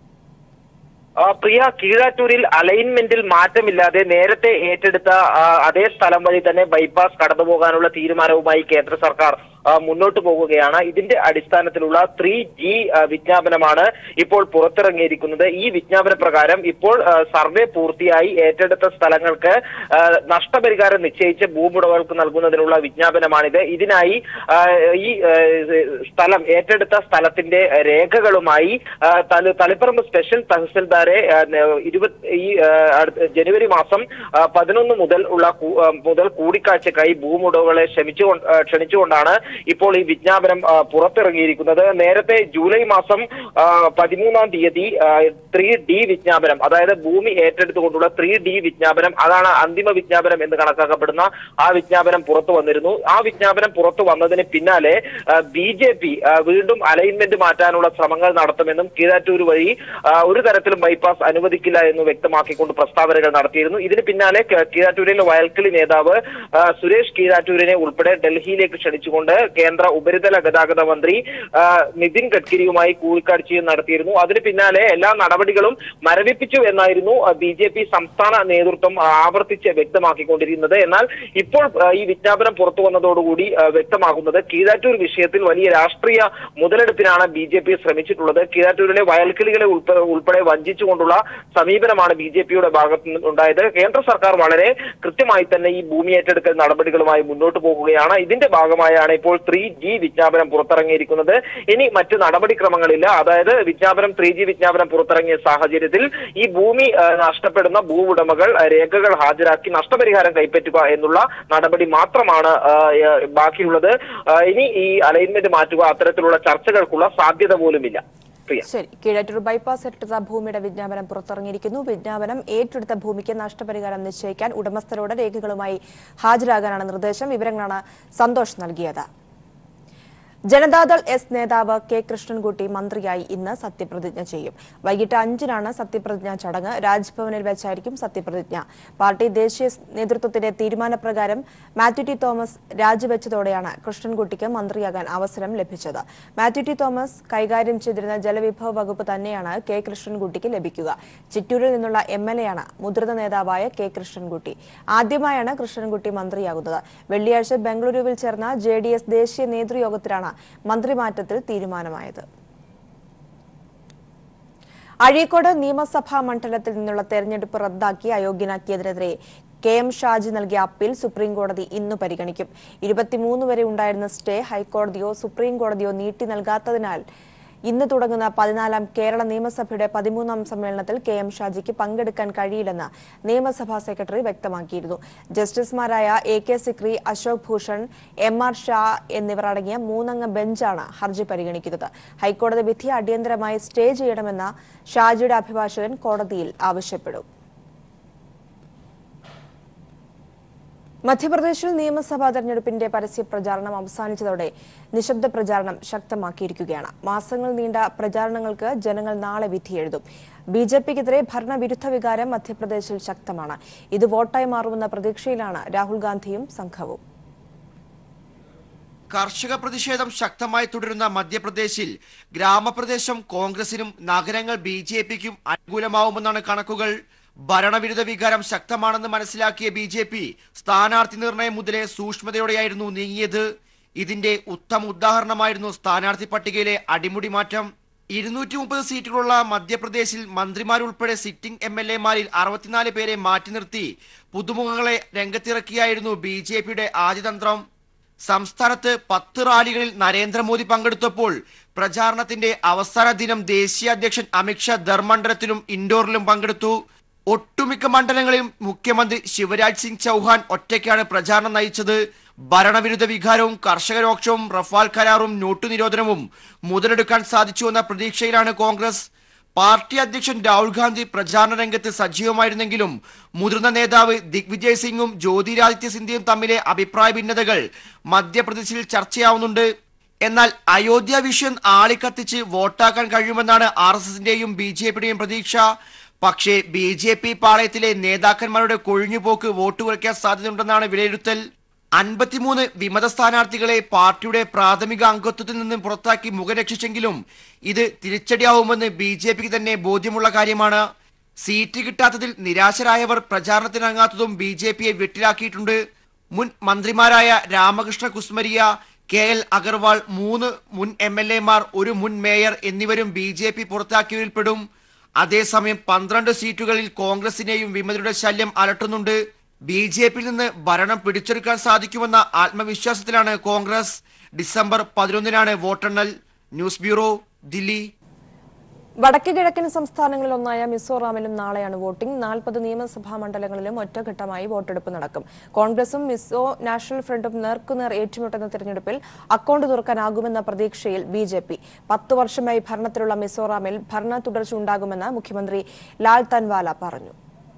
ആ, പ്രിയ കീഴാറ്റൂരിൽ അലൈൻമെന്റിൽ മാറ്റമില്ലാതെ നേരത്തെ ഏറ്റെടുത്ത ആ, അതേ സ്ഥലം വഴി തന്നെ ബൈപ്പാസ് കടന്നുപോകാനുള്ള തീരുമാനവുമായി കേന്ദ്ര സർക്കാർ ആ, മുന്നോട്ട് പോകുകയാണ് ഇതിന്റെ അടിസ്ഥാനത്തിലുള്ള ത്രീ ജി വിജ്ഞാപനമാണ് ഇപ്പോൾ പുറത്തിറങ്ങിയിരിക്കുന്നത് ഈ വിജ്ഞാപന പ്രകാരം ഇപ്പോൾ ആ, സർവേ പൂർത്തിയായി ഏറ്റെടുത്ത സ്ഥലങ്ങൾക്ക് ആ, നഷ്ടപരിഹാരം നിശ്ചയിച്ച് ഭൂമുടമകൾക്ക് നൽകുന്നതിനുള്ള വിജ്ഞാപനമാണിത് ഇതിനായി ആ, ഈ ആ, സ്ഥലം ഏറ്റെടുത്ത സ്ഥലത്തിന്റെ രേഖകളുമായി ആ, തല- തളിപ്പറമ്പ് സ്പെഷ്യൽ തഹസിൽദാരെ ആ, ന- ഇരുപത് ഈ ആ, അടുത്ത ജനുവരി മാസം ആ, പതിനൊന്ന് മുതൽ ഉള്ള കൂ- ആ, മുതൽ കൂടിക്കാഴ്ചക്കായി ഭൂമുടമകളെ ക്ഷമിച്ചു ക്ഷണിച്ചുകൊണ്ടാണ് ഇപ്പോൾ ഈ വിജ്ഞാപനം ആ, പുറത്തിറങ്ങിയിരിക്കുന്നത് നേരത്തെ ജൂലൈ മാസം ആ, പതിമൂന്നാം തീയതി ത്രീ ഡി വിജ്ഞാപനം അതായത് ഭൂമി ഏറ്റെടുത്തുകൊണ്ടുള്ള ത്രീ ഡി വിജ്ഞാപനം അതാണ് അന്തിമ വിജ്ഞാപനം എന്ന് കണക്കാക്കപ്പെടുന്ന ആ വിജ്ഞാപനം പുറത്തു വന്നിരുന്നു ആ വിജ്ഞാപനം പുറത്തു വന്നതിന് പിന്നാലെ ബി ജെ പി വീണ്ടും അലൈൻമെന്റ് മാറ്റാനുള്ള ശ്രമങ്ങൾ നടത്തുമെന്നും കീഴാറ്റൂർ വഴി ആ, ഒരു തരത്തിലും ബൈപ്പാസ് അനുവദിക്കില്ല എന്ന് വ്യക്തമാക്കിക്കൊണ്ട് പ്രസ്താവനകൾ നടത്തിയിരുന്നു ഇതിന് പിന്നാലെ ക- കീഴാറ്റൂരിലെ വയൽക്കിളി നേതാവ് ആ, സുരേഷ് കീഴാറ്റൂരിനെ ഉൾപ്പെടെ ഡൽഹിയിലേക്ക് ക്ഷണിച്ചുകൊണ്ട് കേന്ദ്ര ഉപരിതല ഗതാഗത മന്ത്രി ആ, നിതിൻ ഗഡ്കരിയുമായി കൂടിക്കാഴ്ചയും നടത്തിയിരുന്നു അതിന് പിന്നാലെ എല്ലാ നടപടികളും മരവിപ്പിച്ചു എന്നായിരുന്നു ബി ജെ പി സംസ്ഥാന നേതൃത്വം ആവർത്തിച്ച് വ്യക്തമാക്കിക്കൊണ്ടിരുന്നത് എന്നാൽ ഇപ്പോൾ ആ, ഈ വിജ്ഞാപനം പുറത്തു വന്നതോടുകൂടി ആ, വ്യക്തമാകുന്നത് കീഴാറ്റൂർ വിഷയത്തിൽ വലിയ രാഷ്ട്രീയ മുതലെടുപ്പിനാണ് ബി ജെ പി ശ്രമിച്ചിട്ടുള്ളത് കീഴാറ്റൂരിലെ വയൽക്കിളികളെ ഉൾപ്പെ- ഉൾപ്പെടെ വഞ്ചിച്ചുകൊണ്ടുള്ള സമീപനമാണ് ബി ജെ പിയുടെ ഭാഗത്തു നിന്നുണ്ടായത് കേന്ദ്ര സർക്കാർ വളരെ കൃത്യമായി തന്നെ ഈ ഭൂമി ഏറ്റെടുക്കൽ നടപടികളുമായി മുന്നോട്ട് പോകുകയാണ് ഇതിന്റെ ഭാഗമായാണ് ഇപ്പോൾ ത്രീ ജി വിജ്ഞാപനം പുറത്തിറങ്ങിയിരിക്കുന്നത് ഇനി മറ്റ് നടപടിക്രമങ്ങളില്ല അതായത് വിജ്ഞാപനം ത്രീ ജി വിജ്ഞാപനം പുറത്തിറങ്ങിയ സാഹചര്യത്തിൽ ഈ ഭൂമി ആ, നഷ്ടപ്പെടുന്ന ഭൂ ഉടമകൾ ആ, രേഖകൾ ഹാജരാക്കി നഷ്ടപരിഹാരം കൈപ്പറ്റുക എന്നുള്ള നടപടി മാത്രമാണ് ആ, ആ, ബാക്കിയുള്ളത് ആ, ഇനി ഈ അലൈൻമെന്റ് മാറ്റുക അത്തരത്തിലുള്ള ചർച്ചകൾക്കുള്ള സാധ്യത പോലുമില്ല പ്രിയ ശരി കീഴാറ്റൂർ ബൈപ്പാസ് ഏറ്റെടുത്ത ഭൂമിയുടെ വിജ്ഞാപനം പുറത്തിറങ്ങിയിരിക്കുന്നു വിജ്ഞാപനം ഏറ്റെടുത്ത ഭൂമിക്ക് നഷ്ടപരിഹാരം നിശ്ചയിക്കാൻ ഉടമസ്ഥരോട് രേഖകളുമായി ഹാജരാകാനാണ് നിർദ്ദേശം വിവരങ്ങളാണ് സന്തോഷ് നൽകിയത് ജനതാദൾ എസ് നേതാവ് കെ കൃഷ്ണൻകുട്ടി മന്ത്രിയായി ഇന്ന് സത്യപ്രതിജ്ഞ ചെയ്യും വൈകിട്ട് അഞ്ചിനാണ് സത്യപ്രതിജ്ഞാ ചടങ്ങ് രാജ്ഭവനിൽ വെച്ചായിരിക്കും സത്യപ്രതിജ്ഞ പാർട്ടി ദേശീയ നേതൃത്വത്തിന്റെ തീരുമാനപ്രകാരം മാത്യു ടി തോമസ് രാജിവെച്ചതോടെയാണ് കൃഷ്ണൻകുട്ടിക്ക് മന്ത്രിയാകാൻ അവസരം ലഭിച്ചത് മാത്യു ടി തോമസ് കൈകാര്യം ചെയ്തിരുന്ന ജലവിഭവ വകുപ്പ് തന്നെയാണ് കെ കൃഷ്ണൻകുട്ടിക്ക് ലഭിക്കുക ചിറ്റൂരിൽ നിന്നുള്ള എം എൽ എയാണ് മുതിർന്ന നേതാവായ കെ കൃഷ്ണൻകുട്ടി ആദ്യമായാണ് കൃഷ്ണൻകുട്ടി മന്ത്രിയാകുന്നത് വെള്ളിയാഴ്ച ബംഗളൂരുവിൽ ചേർന്ന ജെ ഡി എസ് ദേശീയ നേതൃയോഗത്തിലാണ് മന്ത്രിമാറ്റത്തിൽ തീരുമാനമായത് അഴീക്കോട് നിയമസഭാ മണ്ഡലത്തിൽ നിന്നുള്ള തെരഞ്ഞെടുപ്പ് റദ്ദാക്കി അയോഗ്യനാക്കിയതിനെതിരെ കെ എം ഷാജി നൽകിയ അപ്പീൽ സുപ്രീംകോടതി ഇന്ന് പരിഗണിക്കും ഇരുപത്തിമൂന്ന് വരെ ഉണ്ടായിരുന്ന സ്റ്റേ ഹൈക്കോടതിയോ സുപ്രീംകോടതിയോ നീട്ടി നൽകാത്തതിനാൽ ഇന്ന് തുടങ്ങുന്ന പതിനാലാം കേരള നിയമസഭയുടെ പതിമൂന്നാം സമ്മേളനത്തിൽ കെ എം ഷാജിക്ക് പങ്കെടുക്കാൻ കഴിയില്ലെന്ന് നിയമസഭാ സെക്രട്ടറി വ്യക്തമാക്കിയിരുന്നു ജസ്റ്റിസുമാരായ A K Sikri Ashok Bhushan M R Shah എന്നിവർ അടങ്ങിയ മൂന്നംഗ ബെഞ്ചാണ് ഹർജി പരിഗണിക്കുന്നത് ഹൈക്കോടതി വിധി അടിയന്തരമായി സ്റ്റേ ചെയ്യണമെന്ന ഷാജിയുടെ അഭിഭാഷകൻ കോടതിയിൽ ആവശ്യപ്പെടും മധ്യപ്രദേശിൽ നിയമസഭാ തെരഞ്ഞെടുപ്പിന്റെ പരസ്യ പ്രചാരണം അവസാനിച്ചതോടെ നിശബ്ദ പ്രചാരണം ശക്തമാക്കിയിരിക്കുകയാണ് മാസങ്ങൾ നീണ്ട പ്രചാരണങ്ങൾക്ക് ജനങ്ങൾ നാളെ വിധിയെഴുതും ബി ജെ പിക്കെതിരെ ഭരണവിരുദ്ധ വികാരം മധ്യപ്രദേശിൽ ശക്തമാണ് ഇത് വോട്ടായി മാറുമെന്ന പ്രതീക്ഷയിലാണ് രാഹുൽ ഗാന്ധിയും സംഘവും കർഷക പ്രതിഷേധം ശക്തമായി തുടരുന്ന മധ്യപ്രദേശിൽ ഗ്രാമപ്രദേശം കോൺഗ്രസിനും നഗരങ്ങൾ ബി ജെ പിക്കും അനുകൂലമാവുമെന്നാണ് കണക്കുകൾ ഭരണവിരുദ്ധ വികാരം ശക്തമാണെന്ന് മനസ്സിലാക്കിയ ബി ജെ പി സ്ഥാനാർത്ഥി നിർണയം മുതലേ സൂക്ഷ്മതയോടെയായിരുന്നു നീങ്ങിയത് ഇതിന്റെ ഉത്തമ ഉദാഹരണമായിരുന്നു സ്ഥാനാർത്ഥി പട്ടികയിലെ അടിമുടി മാറ്റം ഇരുന്നൂറ്റി മുപ്പത് സീറ്റുകളുള്ള മധ്യപ്രദേശിൽ മന്ത്രിമാരുൾപ്പെടെ സിറ്റിംഗ് എം എൽ എമാരിൽ അറുപത്തിനാല് പേരെ മാറ്റി നിർത്തി പുതുമുഖങ്ങളെ രംഗത്തിറക്കിയായിരുന്നു ബി ജെ പിയുടെ ആദ്യതന്ത്രം സംസ്ഥാനത്ത് പത്ത് റാലികളിൽ നരേന്ദ്രമോദി പങ്കെടുത്തപ്പോൾ പ്രചാരണത്തിന്റെ അവസാന ദിനം ദേശീയ അധ്യക്ഷൻ അമിത്ഷാ ധർമ്മണ്ഡലത്തിലും ഇൻഡോറിലും പങ്കെടുത്തു ഒട്ടുമിക്ക മണ്ഡലങ്ങളിലും മുഖ്യമന്ത്രി ശിവരാജ് സിംഗ് ചൗഹാൻ ഒറ്റയ്ക്കാണ് പ്രചാരണം നയിച്ചത് ഭരണവിരുദ്ധ വികാരവും കർഷകരോക്ഷവും റഫാൽ കരാറും നോട്ടു നിരോധനവും മുതലെടുക്കാൻ സാധിച്ചുവെന്ന പ്രതീക്ഷയിലാണ് കോൺഗ്രസ് പാർട്ടി അധ്യക്ഷൻ രാഹുൽ ഗാന്ധി പ്രചാരണ രംഗത്ത് സജീവമായിരുന്നെങ്കിലും മുതിർന്ന നേതാവ് ദിഗ്വിജയ് സിംഗും ജ്യോതിരാദിത്യ സിന്ധ്യയും തമ്മിലെ അഭിപ്രായ ഭിന്നതകൾ മധ്യപ്രദേശിൽ ചർച്ചയാവുന്നുണ്ട് എന്നാൽ അയോധ്യ വിഷയം ആളിക്കത്തിച്ച് വോട്ടാക്കാൻ കഴിയുമെന്നാണ് ആർ എസ് എസിന്റെയും ബി ജെ പിയുടെയും പ്രതീക്ഷ പക്ഷേ ബി ജെ പി പാളയത്തിലെ നേതാക്കന്മാരുടെ കൊഴിഞ്ഞുപോക്ക് വോട്ട് കുറയ്ക്കാൻ സാധ്യതയുണ്ടെന്നാണ് വിലയിരുത്തൽ അൻപത്തിമൂന്ന് വിമത സ്ഥാനാർത്ഥികളെ പാർട്ടിയുടെ പ്രാഥമിക അംഗത്വത്തിൽ നിന്നും പുറത്താക്കി മുഖരക്ഷിച്ചെങ്കിലും ഇത് തിരിച്ചടിയാവുമെന്ന് ബി ജെ പിക്ക് തന്നെ ബോധ്യമുള്ള കാര്യമാണ് സീറ്റ് കിട്ടാത്തതിൽ നിരാശരായവർ പ്രചാരണത്തിനിറങ്ങാത്തതും ബി ജെ പിയെ വെട്ടിലാക്കിയിട്ടുണ്ട് മുൻ മന്ത്രിമാരായ രാമകൃഷ്ണ കുസ്മരിയ കെ എൽ അഗർവാൾ മൂന്ന് മുൻ എം എൽ എമാർ ഒരു മുൻ മേയർ എന്നിവരും ബി ജെ പി പുറത്താക്കിയവരിൽപ്പെടും അതേസമയം പന്ത്രണ്ട് സീറ്റുകളിൽ കോൺഗ്രസിനെയും വിമതരുടെ ശല്യം അലട്ടുന്നുണ്ട് ബി ജെ പിയിൽ നിന്ന് ഭരണം പിടിച്ചെടുക്കാൻ സാധിക്കുമെന്ന ആത്മവിശ്വാസത്തിലാണ് കോൺഗ്രസ് ഡിസംബർ പതിനൊന്നിനാണ് വോട്ടെണ്ണൽ ന്യൂസ് ബ്യൂറോ ദില്ലി വടക്ക് കിഴക്കൻ സംസ്ഥാനങ്ങളിൽ ഒന്നായ മിസോറാമിലും നാളെയാണ് വോട്ടിംഗ് നാൽപ്പത് നിയമസഭാ മണ്ഡലങ്ങളിലും ഒറ്റഘട്ടമായി വോട്ടെടുപ്പ് നടക്കും കോൺഗ്രസും മിസോ നാഷണൽ ഫ്രണ്ടും നേർക്കുനേർ ഏറ്റുമുട്ടുന്ന തെരഞ്ഞെടുപ്പിൽ അക്കൗണ്ട് തുറക്കാനാകുമെന്ന പ്രതീക്ഷയിൽ ബി ജെ പി പത്ത് വർഷമായി ഭരണത്തിലുള്ള മിസോറാമിൽ ഭരണ തുടർച്ച ഉണ്ടാകുമെന്ന് മുഖ്യമന്ത്രി ലാൽ തൻവാല പറഞ്ഞു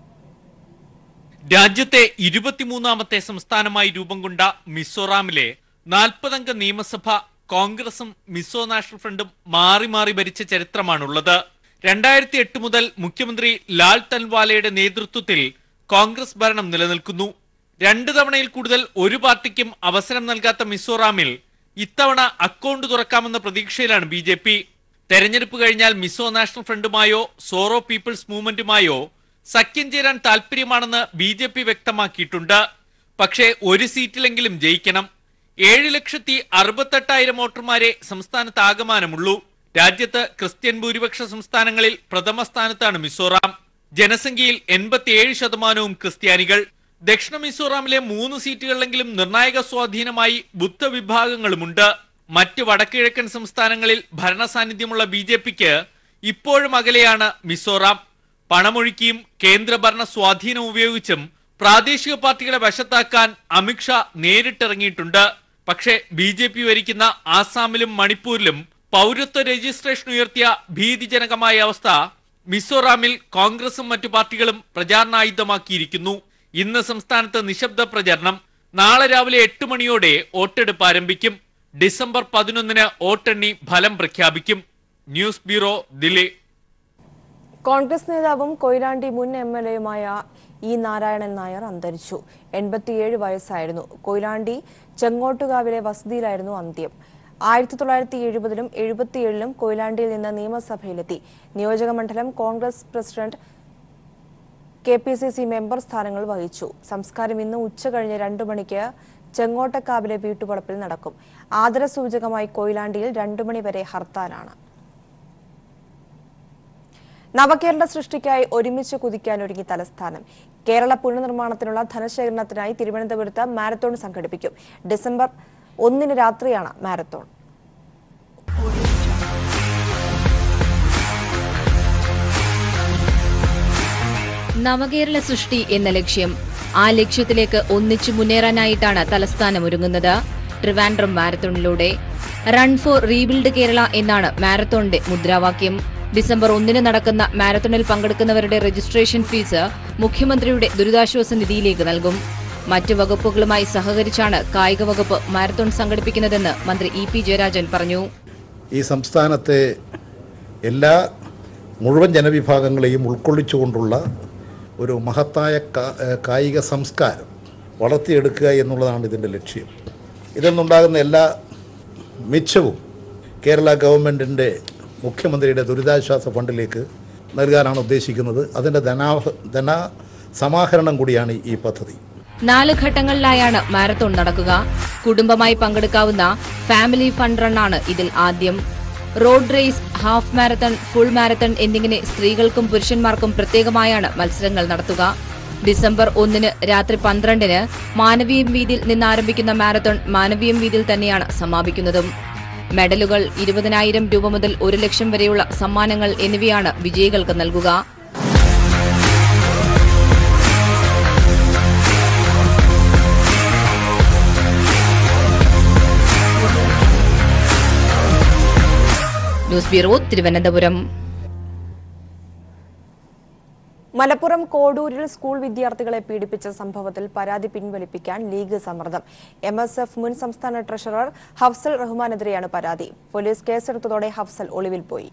രാജ്യത്തെ ഇരുപത്തിമൂന്നാമത്തെ സംസ്ഥാനമായി രൂപം കൊണ്ട മിസോറാമിലെ നാൽപ്പതംഗ നിയമസഭ കോൺഗ്രസും മിസോ നാഷണൽ ഫ്രണ്ടും മാറി മാറി ഭരിച്ച ചരിത്രമാണുള്ളത് രണ്ടായിരത്തി എട്ട് മുതൽ മുഖ്യമന്ത്രി ലാൽ തൻവാലയുടെ നേതൃത്വത്തിൽ കോൺഗ്രസ് ഭരണം നിലനിൽക്കുന്നു രണ്ട് തവണയിൽ കൂടുതൽ ഒരു പാർട്ടിക്കും അവസരം നൽകാത്ത മിസോറാമിൽ ഇത്തവണ അക്കൗണ്ട് തുറക്കാമെന്ന പ്രതീക്ഷയിലാണ് ബി ജെ പി തെരഞ്ഞെടുപ്പ് കഴിഞ്ഞാൽ മിസോ നാഷണൽ ഫ്രണ്ടുമായോ സോറോ പീപ്പിൾസ് മൂവ്മെന്റുമായോ സഖ്യം ചേരാൻ താൽപര്യമാണെന്ന് ബി ജെ പി വ്യക്തമാക്കിയിട്ടുണ്ട് പക്ഷേ ഒരു സീറ്റിലെങ്കിലും ജയിക്കണം ഏഴ് ലക്ഷത്തി അറുപത്തെട്ടായിരം വോട്ടർമാരെ സംസ്ഥാനത്ത് ആകമാനമുള്ളൂ രാജ്യത്ത് ക്രിസ്ത്യൻ ഭൂരിപക്ഷ സംസ്ഥാനങ്ങളിൽ പ്രഥമ സ്ഥാനത്താണ് മിസോറാം ജനസംഖ്യയിൽ എൺപത്തിയേഴ് ശതമാനവും ക്രിസ്ത്യാനികൾ ദക്ഷിണ മിസോറാമിലെ മൂന്ന് സീറ്റുകളിലെങ്കിലും നിർണായക സ്വാധീനമായി ബുദ്ധവിഭാഗങ്ങളുമുണ്ട് മറ്റ് വടക്കിഴക്കൻ സംസ്ഥാനങ്ങളിൽ ഭരണസാന്നിധ്യമുള്ള ബി ജെ പിക്ക് ഇപ്പോഴും അകലെയാണ് മിസോറാം പണമൊഴുക്കിയും കേന്ദ്രഭരണ സ്വാധീനം ഉപയോഗിച്ചും പ്രാദേശിക പാർട്ടികളെ വശത്താക്കാൻ അമിത്ഷാ നേരിട്ടിറങ്ങിയിട്ടുണ്ട് പക്ഷേ ബി ജെ പി ഭരിക്കുന്ന ആസാമിലും മണിപ്പൂരിലും പൗരത്വ രജിസ്ട്രേഷൻ ഉയർത്തിയ ഭീതിജനകമായ അവസ്ഥ മിസോറാമിൽ കോൺഗ്രസും മറ്റു പാർട്ടികളും പ്രചാരണായുധമാക്കിയിരിക്കുന്നു ഇന്ന് സംസ്ഥാനത്ത് നിശബ്ദ പ്രചരണം നാളെ രാവിലെ എട്ട് മണിയോടെ വോട്ടെടുപ്പ് ആരംഭിക്കും ഡിസംബർ പതിനൊന്നിന് വോട്ടെണ്ണി ഫലം പ്രഖ്യാപിക്കും ന്യൂസ് ബ്യൂറോ ദില്ലി കോൺഗ്രസ് നേതാവും കൊയിലാണ്ടി മുൻ എം എൽ എയുമായ ഇ നാരായണൻ നായർ അന്തരിച്ചു എൺപത്തിയേഴ് വയസ്സായിരുന്നു കൊയിലാണ്ടി ചെങ്ങോട്ടുകാവിലെ വസതിയിലായിരുന്നു അന്ത്യം ആയിരത്തി തൊള്ളായിരത്തി എഴുപതിലും എഴുപത്തിയേഴിലും കൊയിലാണ്ടിയിൽ നിന്ന് നിയമസഭയിലെത്തി നിയോജകമണ്ഡലം Congress president K P C C member സ്ഥാനങ്ങൾ വഹിച്ചു സംസ്കാരം ഇന്ന് ഉച്ച കഴിഞ്ഞ് രണ്ടു മണിക്ക് ചെങ്ങോട്ടക്കാവിലെ വീട്ടുവളപ്പിൽ നടക്കും ആദരസൂചകമായി കൊയിലാണ്ടിയിൽ രണ്ടു മണി വരെ ഹർത്താലാണ് നവകേരള സൃഷ്ടിക്കായി ഒരുമിച്ച് കുതിക്കാനൊരുങ്ങി തലസ്ഥാനം കേരള പുനർനിർമ്മാണത്തിനുള്ള ധനശേഖരണത്തിനായി തിരുവനന്തപുരത്ത് മാരത്തോൺ സംഘടിപ്പിക്കും ഡിസംബർ ഒന്നിന് രാത്രിയാണ് മാരത്തോൺ നവകേരള സൃഷ്ടി എന്ന ലക്ഷ്യം ആ ലക്ഷ്യത്തിലേക്ക് ഒന്നിച്ചു മുന്നേറാനായിട്ടാണ് തലസ്ഥാനം ഒരുങ്ങുന്നത് ട്രിവാൻഡ്രം മാരത്തോണിലൂടെ റൺ ഫോർ റീബിൽഡ് കേരള എന്നാണ് മാരത്തോണിന്റെ മുദ്രാവാക്യം ഡിസംബർ ഒന്നിന് നടക്കുന്ന മാരത്തോണിൽ പങ്കെടുക്കുന്നവരുടെ രജിസ്ട്രേഷൻ ഫീസ് മുഖ്യമന്ത്രിയുടെ ദുരിതാശ്വാസ നിധിയിലേക്ക് നൽകും മറ്റ് വകുപ്പുകളുമായി സഹകരിച്ചാണ് കായിക വകുപ്പ് മാരത്തോൺ സംഘടിപ്പിക്കുന്നതെന്ന് മന്ത്രി ഇ പി ജയരാജൻ പറഞ്ഞു ഈ സംസ്ഥാനത്തെ എല്ലാ മുഴുവൻ ജനവിഭാഗങ്ങളെയും ഉൾക്കൊള്ളിച്ചുകൊണ്ടുള്ള ഒരു മഹത്തായ കാ- ഏഹ് കായിക സംസ്കാരം വളർത്തിയെടുക്കുക എന്നുള്ളതാണ് ഇതിൻ്റെ ലക്ഷ്യം ഇതിൽ നിന്നുണ്ടാകുന്ന എല്ലാ മിച്ചവും കേരള ഗവൺമെൻറ്റിൻ്റെ മുഖ്യമന്ത്രിയുടെ ദുരിതാശ്വാസ ഫണ്ടിലേക്ക് നൽകാനാണ് ഉദ്ദേശിക്കുന്നത് അതിൻ്റെ ധനാ ധന സമാഹരണം കൂടിയാണ് ഈ പദ്ധതി നാല് ഘട്ടങ്ങളിലായാണ് മാരത്തോൺ നടക്കുക കുടുംബമായി പങ്കെടുക്കാവുന്ന ഫാമിലി ഫണ്ട് റണ്ണാണ് ഇതിൽ ആദ്യം road race half marathon full marathon എന്നിങ്ങനെ സ്ത്രീകൾക്കും പുരുഷന്മാർക്കും പ്രത്യേകമായാണ് മത്സരങ്ങൾ നടത്തുക ഡിസംബർ ഒന്നിന് രാത്രി പന്ത്രണ്ടിന് മാനവീയം വീതിയിൽ നിന്ന് ആരംഭിക്കുന്ന മാരത്തോൺ മാനവീയം വീതിയിൽ തന്നെയാണ് സമാപിക്കുന്നതും മെഡലുകൾ ഇരുപതിനായിരം രൂപ മുതൽ ഒരു ലക്ഷം വരെയുള്ള സമ്മാനങ്ങൾ എന്നിവയാണ് വിജയികൾക്ക് നൽകുക ന്യൂസ് ബ്യൂറോ തിരുവനന്തപുരം മലപ്പുറം കോഡൂരിൽ സ്കൂൾ വിദ്യാർത്ഥികളെ പീഡിപ്പിച്ച സംഭവത്തിൽ പരാതി പിൻവലിപ്പിക്കാൻ ലീഗ് സമ്മർദ്ദം എം എസ് എഫ് മുൻ സംസ്ഥാന ട്രഷറർ ഹഫ്സൽ റഹ്മാനെതിരെയാണ് പരാതി പോലീസ് കേസെടുത്തതോടെ ഹഫ്സൽ ഒളിവിൽ പോയി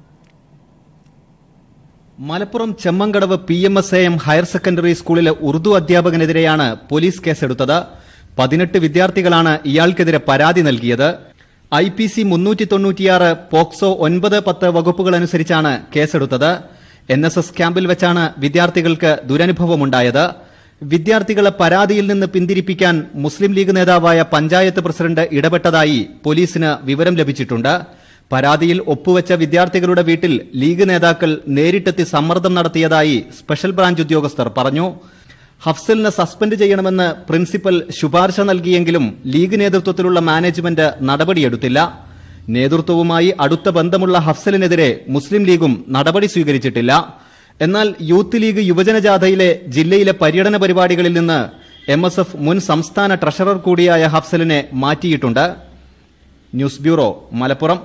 Malappuram Chemmankadavu P M S A M higher secondary സ്കൂളിലെ ഉറുദു അധ്യാപകനെതിരെയാണ് പോലീസ് കേസെടുത്തത് പതിനെട്ട് വിദ്യാർത്ഥികളാണ് ഇയാൾക്കെതിരെ പരാതി നൽകിയത് ഐ പി സി മുന്നൂറ്റി തൊണ്ണൂറ്റിയാറ് പോക്സോ ഒൻപത് പത്ത് വകുപ്പുകൾ അനുസരിച്ചാണ് കേസെടുത്തത് എൻ എസ് എസ് ക്യാമ്പിൽ വെച്ചാണ് വിദ്യാർത്ഥികൾക്ക് ദുരനുഭവമുണ്ടായത് വിദ്യാർത്ഥികളെ പരാതിയിൽ നിന്ന് പിന്തിരിപ്പിക്കാൻ മുസ്ലിം ലീഗ് നേതാവായ പഞ്ചായത്ത് പ്രസിഡന്റ് ഇടപെട്ടതായി പോലീസിന് വിവരം ലഭിച്ചിട്ടുണ്ട് പരാതിയിൽ ഒപ്പുവെച്ച വിദ്യാർത്ഥികളുടെ വീട്ടിൽ ലീഗ് നേതാക്കൾ നേരിട്ടെത്തി സമ്മർദ്ദം നടത്തിയതായി സ്പെഷ്യൽ ബ്രാഞ്ച് ഉദ്യോഗസ്ഥർ പറഞ്ഞു ഹഫ്സലിനെ സസ്പെൻഡ് ചെയ്യണമെന്ന് പ്രിൻസിപ്പൽ ശുപാർശ നൽകിയെങ്കിലും ലീഗ് നേതൃത്വത്തിലുള്ള മാനേജ്മെന്റ് നടപടിയെടുത്തില്ല നേതൃത്വവുമായി അടുത്ത ബന്ധമുള്ള ഹഫ്സലിനെതിരെ മുസ്ലിം ലീഗും നടപടി സ്വീകരിച്ചിട്ടില്ല എന്നാൽ യൂത്ത് ലീഗ് യുവജന ജാഥയിലെ ജില്ലയിലെ പര്യടന പരിപാടികളിൽ നിന്ന് എം എസ് എഫ് മുൻ സംസ്ഥാന ട്രഷറർ കൂടിയായ ഹഫ്സലിനെ മാറ്റിയിട്ടുണ്ട് ന്യൂസ് ബ്യൂറോ മലപ്പുറം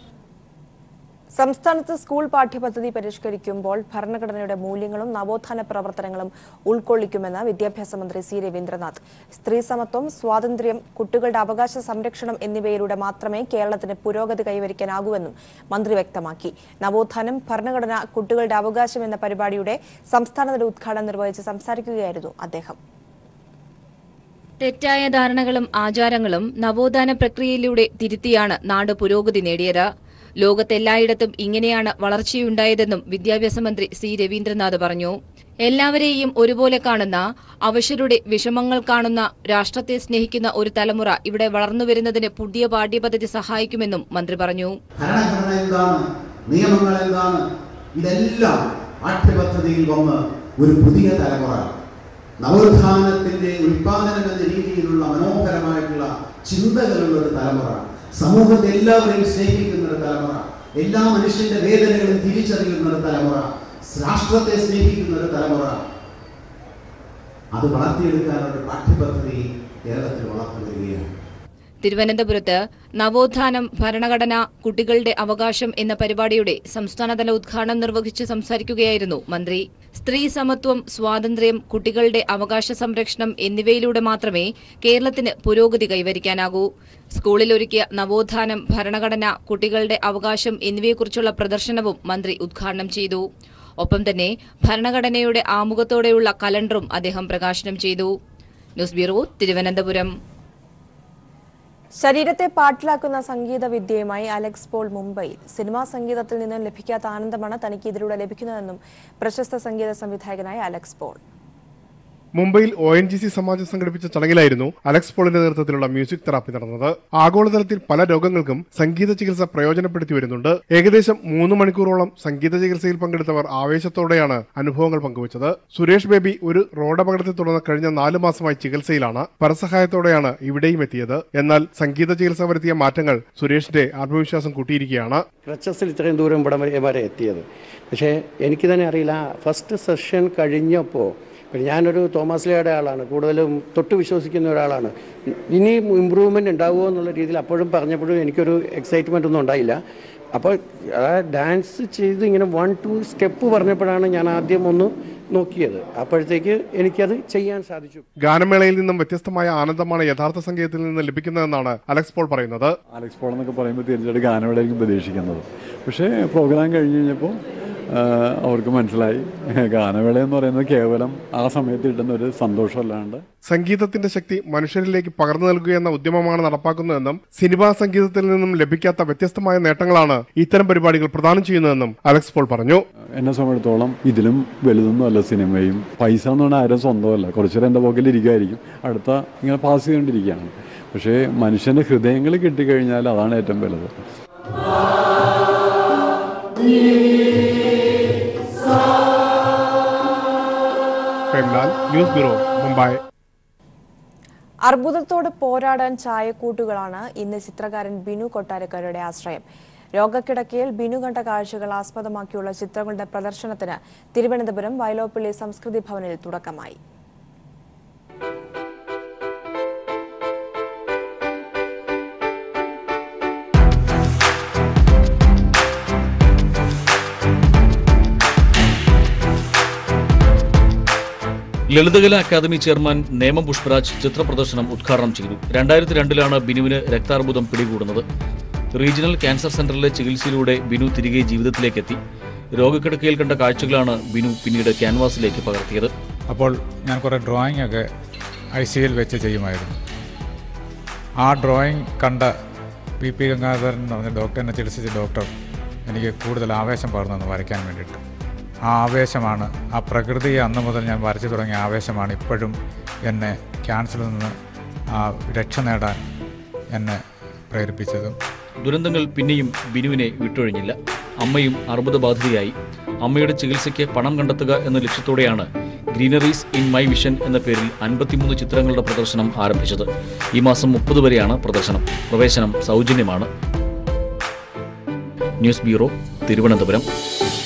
സംസ്ഥാനത്ത് സ്കൂൾ പാഠ്യപദ്ധതി പരിഷ്കരിക്കുമ്പോൾ ഭരണഘടനയുടെ മൂല്യങ്ങളും നവോത്ഥാന പ്രവർത്തനങ്ങളും ഉൾക്കൊള്ളിക്കുമെന്ന് വിദ്യാഭ്യാസ മന്ത്രി സി രവീന്ദ്രനാഥ് സ്ത്രീ സമത്വം സ്വാതന്ത്ര്യം കുട്ടികളുടെ അവകാശ സംരക്ഷണം എന്നിവയിലൂടെ മാത്രമേ കേരളത്തിന് പുരോഗതി കൈവരിക്കാനാകൂവെന്നും മന്ത്രി വ്യക്തമാക്കി നവോത്ഥാനം ഭരണഘടന കുട്ടികളുടെ അവകാശം എന്ന പരിപാടിയുടെ സംസ്ഥാനതല ഉദ്ഘാടനം നിർവഹിച്ച് സംസാരിക്കുകയായിരുന്നു അദ്ദേഹം തെറ്റായ ധാരണകളും ആചാരങ്ങളും നവോത്ഥാന പ്രക്രിയയിലൂടെ തിരുത്തിയാണ് നാട് പുരോഗതി നേടിയത് ലോകത്തെല്ലായിടത്തും ഇങ്ങനെയാണ് വളർച്ചയുണ്ടായതെന്നും വിദ്യാഭ്യാസ മന്ത്രി സി രവീന്ദ്രനാഥ് പറഞ്ഞു എല്ലാവരെയും ഒരുപോലെ കാണുന്ന അവശരുടെ വിഷമങ്ങൾ കാണുന്ന രാഷ്ട്രത്തെ സ്നേഹിക്കുന്ന ഒരു തലമുറ ഇവിടെ വളർന്നുവരുന്നതിന് പുതിയ പാഠ്യപദ്ധതി സഹായിക്കുമെന്നും മന്ത്രി പറഞ്ഞു ഭരണഘടന എന്താണ് നിയമങ്ങൾ എന്താണ് ഇതെല്ലാം പാഠ്യപദ്ധതിയിൽ വന്ന് ഒരു പുതിയ തലമുറ നവോത്ഥാനത്തിന്റെ ഉൽപാദനം എന്ന രീതിയിലുള്ള മനോഹരമായിട്ടുള്ള ചിന്തകളുള്ള ഒരു തലമുറ സമൂഹത്തെ എല്ലാവരെയും സ്നേഹിക്കുന്ന ഒരു തലമുറ എല്ലാ മനുഷ്യന്റെ വേദനകളും തിരിച്ചറിയുന്ന ഒരു തലമുറ രാഷ്ട്രത്തെ സ്നേഹിക്കുന്ന ഒരു തലമുറ അത് വളർത്തിയെടുക്കാനുള്ള ഒരു പാഠ്യപദ്ധതി കേരളത്തിൽ വളർന്നു വരികയാണ് തിരുവനന്തപുരത്ത് നവോത്ഥാനം ഭരണഘടന കുട്ടികളുടെ അവകാശം എന്ന പരിപാടിയുടെ സംസ്ഥാനതല ഉദ്ഘാടനം നിർവഹിച്ച് സംസാരിക്കുകയായിരുന്നു മന്ത്രി സ്ത്രീ സമത്വം സ്വാതന്ത്ര്യം കുട്ടികളുടെ അവകാശ സംരക്ഷണം എന്നിവയിലൂടെ മാത്രമേ കേരളത്തിന് പുരോഗതി കൈവരിക്കാനാകൂ സ്കൂളിൽ ഒരുക്കിയ നവോത്ഥാനം ഭരണഘടന കുട്ടികളുടെ അവകാശം എന്നിവയെക്കുറിച്ചുള്ള പ്രദർശനവും മന്ത്രി ഉദ്ഘാടനം ചെയ്തു ഒപ്പം തന്നെ ഭരണഘടനയുടെ ആമുഖത്തോടെയുള്ള കലണ്ടറും അദ്ദേഹം പ്രകാശനം ചെയ്തു ന്യൂസ് ബ്യൂറോ തിരുവനന്തപുരം ശരീരത്തെ പാട്ടിലാക്കുന്ന സംഗീത വിദ്യയുമായി അലക്സ് പോൾ മുംബൈയിൽ സിനിമാ സംഗീതത്തിൽ നിന്നും ലഭിക്കാത്ത ആനന്ദമാണ് തനിക്ക് ഇതിലൂടെ ലഭിക്കുന്നതെന്നും പ്രശസ്ത സംഗീത സംവിധായകനായ അലക്സ് പോൾ മുംബൈയിൽ ഒ എൻ ജി സി സമാജം സംഘടിപ്പിച്ച ചടങ്ങിലായിരുന്നു അലക്സ് പോളിന്റെ നേതൃത്വത്തിലുള്ള മ്യൂസിക് തെറാപ്പി നടന്നത് ആഗോളതലത്തിൽ പല രോഗങ്ങൾക്കും സംഗീത ചികിത്സ പ്രയോജനപ്പെടുത്തി വരുന്നുണ്ട് ഏകദേശം മൂന്ന് മണിക്കൂറോളം സംഗീത ചികിത്സയിൽ പങ്കെടുത്തവർ ആവേശത്തോടെയാണ് അനുഭവങ്ങൾ പങ്കുവച്ചത് സുരേഷ് ബേബി ഒരു റോഡപകടത്തെ തുടർന്ന് കഴിഞ്ഞ നാല് മാസമായി ചികിത്സയിലാണ് പരസഹായത്തോടെയാണ് ഇവിടെയും എത്തിയത് എന്നാൽ സംഗീത ചികിത്സ വരുത്തിയ മാറ്റങ്ങൾ സുരേഷിന്റെ ആത്മവിശ്വാസം കൂട്ടിയിരിക്കുകയാണ് ക്രച്ചസിൽ ഇത്രയും ദൂരം ഇവിടം വരെ വരെ എത്തിയത് പക്ഷേ എനിക്ക് തന്നെ അറിയില്ല ഫസ്റ്റ് സെഷൻ കഴിഞ്ഞപ്പോൾ പിന്നെ ഞാനൊരു തോമസ് ലേയുടെ ആളാണ് കൂടുതലും തൊട്ട് വിശ്വസിക്കുന്ന ഒരാളാണ് ഇനിയും ഇമ്പ്രൂവ്മെൻ്റ് ഉണ്ടാവുമോ എന്നുള്ള രീതിയിൽ അപ്പോഴും പറഞ്ഞപ്പോഴും എനിക്കൊരു എക്സൈറ്റ്മെൻ്റ് ഒന്നും ഉണ്ടായില്ല അപ്പോൾ ആ ഡാൻസ് ചെയ്ത് ഇങ്ങനെ വൺ ടു സ്റ്റെപ്പ് പറഞ്ഞപ്പോഴാണ് ഞാൻ ആദ്യം ഒന്ന് നോക്കിയത് അപ്പോഴത്തേക്ക് എനിക്കത് ചെയ്യാൻ സാധിച്ചു ഗാനമേളയിൽ നിന്നും വ്യത്യസ്തമായ ആനന്ദമാണ് യഥാർത്ഥ സംഗീതത്തിൽ നിന്ന് ലഭിക്കുന്നതെന്നാണ് അലക്സ് പോൾ പറയുന്നത് അലക്സ് പോൾ എന്നൊക്കെ പറയുമ്പോൾ തീർച്ചയായിട്ടും ഗാനമേളയായിരിക്കും പ്രതീക്ഷിക്കുന്നത് പക്ഷേ പ്രോഗ്രാം കഴിഞ്ഞ് കഴിഞ്ഞപ്പോൾ ആ, അവർക്ക് മനസ്സിലായി ഗാനമേള എന്ന് പറയുന്നത് കേവലം ആ സമയത്ത് കിട്ടുന്ന ഒരു സന്തോഷമല്ലാണ്ട് സംഗീതത്തിന്റെ ശക്തി മനുഷ്യരിലേക്ക് പകർന്നു നൽകുകയെന്ന ഉദ്യമമാണ് നടപ്പാക്കുന്നതെന്നും സിനിമാ സംഗീതത്തിൽ നിന്നും ലഭിക്കാത്ത വ്യത്യസ്തമായ നേട്ടങ്ങളാണ് ഇത്തരം പരിപാടികൾ പ്രദാനം ചെയ്യുന്നതെന്നും അലക്സ് പോൾ പറഞ്ഞു എന്നെ സംബന്ധിച്ചിടത്തോളം ഇതിലും വലുതൊന്നും അല്ല സിനിമയും പൈസ എന്ന് പറഞ്ഞാൽ ആരും സ്വന്തമല്ല കുറച്ചുനേരം എൻ്റെ പോക്കറ്റിൽ ഇരിക്കുമായിരിക്കും അടുത്ത ഇങ്ങനെ പാസ് ചെയ്തുകൊണ്ടിരിക്കുകയാണ് പക്ഷേ മനുഷ്യൻ്റെ ഹൃദയങ്ങൾ കിട്ടിക്കഴിഞ്ഞാൽ അതാണ് ഏറ്റവും വലുത് പ്രേംലാൽ ന്യൂസ് ബ്യൂറോ മുംബൈ അർബുദത്തോട് പോരാടാൻ ചായക്കൂട്ടുകളാണ് ഇന്ന് ചിത്രകാരൻ ബിനു കൊട്ടാരക്കരയുടെ ആശ്രയം രോഗക്കിടക്കയിൽ ബിനു കണ്ട കാഴ്ചകൾ ആസ്പദമാക്കിയുള്ള ചിത്രങ്ങളുടെ പ്രദർശനത്തിന് തിരുവനന്തപുരം വയലോപ്പള്ളി സംസ്കൃതി ഭവനിൽ തുടക്കമായി ലളിതകലാ അക്കാദമി ചെയർമാൻ നേമം പുഷ്പരാജ് ചിത്ര പ്രദർശനം ഉദ്ഘാടനം ചെയ്തു രണ്ടായിരത്തി രണ്ടിലാണ് ബിനുവിന് രക്താർബുദം പിടികൂടുന്നത് റീജിയണൽ ക്യാൻസർ സെന്ററിലെ ചികിത്സയിലൂടെ ബിനു തിരികെ ജീവിതത്തിലേക്കെത്തി രോഗക്കിടക്കയിൽ കണ്ട കാഴ്ചകളാണ് ബിനു പിന്നീട് ക്യാൻവാസിലേക്ക് പകർത്തിയത് അപ്പോൾ ഞാൻ കുറേ ഡ്രോയിങ് ഒക്കെ ഐ സിയിൽ വെച്ച് ചെയ്യുമായിരുന്നു ആ ഡ്രോയിങ് കണ്ട പി പി ഗംഗാധരൻ എന്ന് പറഞ്ഞ ഡോക്ടറിനെ ചികിത്സിച്ച ഡോക്ടർ എനിക്ക് കൂടുതൽ ആവേശം പകർന്നു വരയ്ക്കാൻ വേണ്ടിയിട്ട് ആ ആവേശമാണ് ആ പ്രകൃതിയെ അന്ന് മുതൽ ഞാൻ വരച്ചു തുടങ്ങിയ ആവേശമാണ് ഇപ്പോഴും എന്നെ ക്യാൻസറിൽ നിന്ന് ആ രക്ഷ നേടാൻ എന്നെ പ്രേരിപ്പിച്ചതും ദുരന്തങ്ങൾ പിന്നെയും ബിനുവിനെ വിട്ടൊഴിഞ്ഞില്ല അമ്മയും അർബുദബാധിതയായി അമ്മയുടെ ചികിത്സയ്ക്ക് പണം കണ്ടെത്തുക എന്ന ലക്ഷ്യത്തോടെയാണ് ഗ്രീനറീസ് ഇൻ മൈ വിഷൻ എന്ന പേരിൽ അൻപത്തിമൂന്ന് ചിത്രങ്ങളുടെ പ്രദർശനം ആരംഭിച്ചത് ഈ മാസം മുപ്പത് വരെയാണ് പ്രദർശനം പ്രവേശനം സൗജന്യമാണ് ന്യൂസ് ബ്യൂറോ തിരുവനന്തപുരം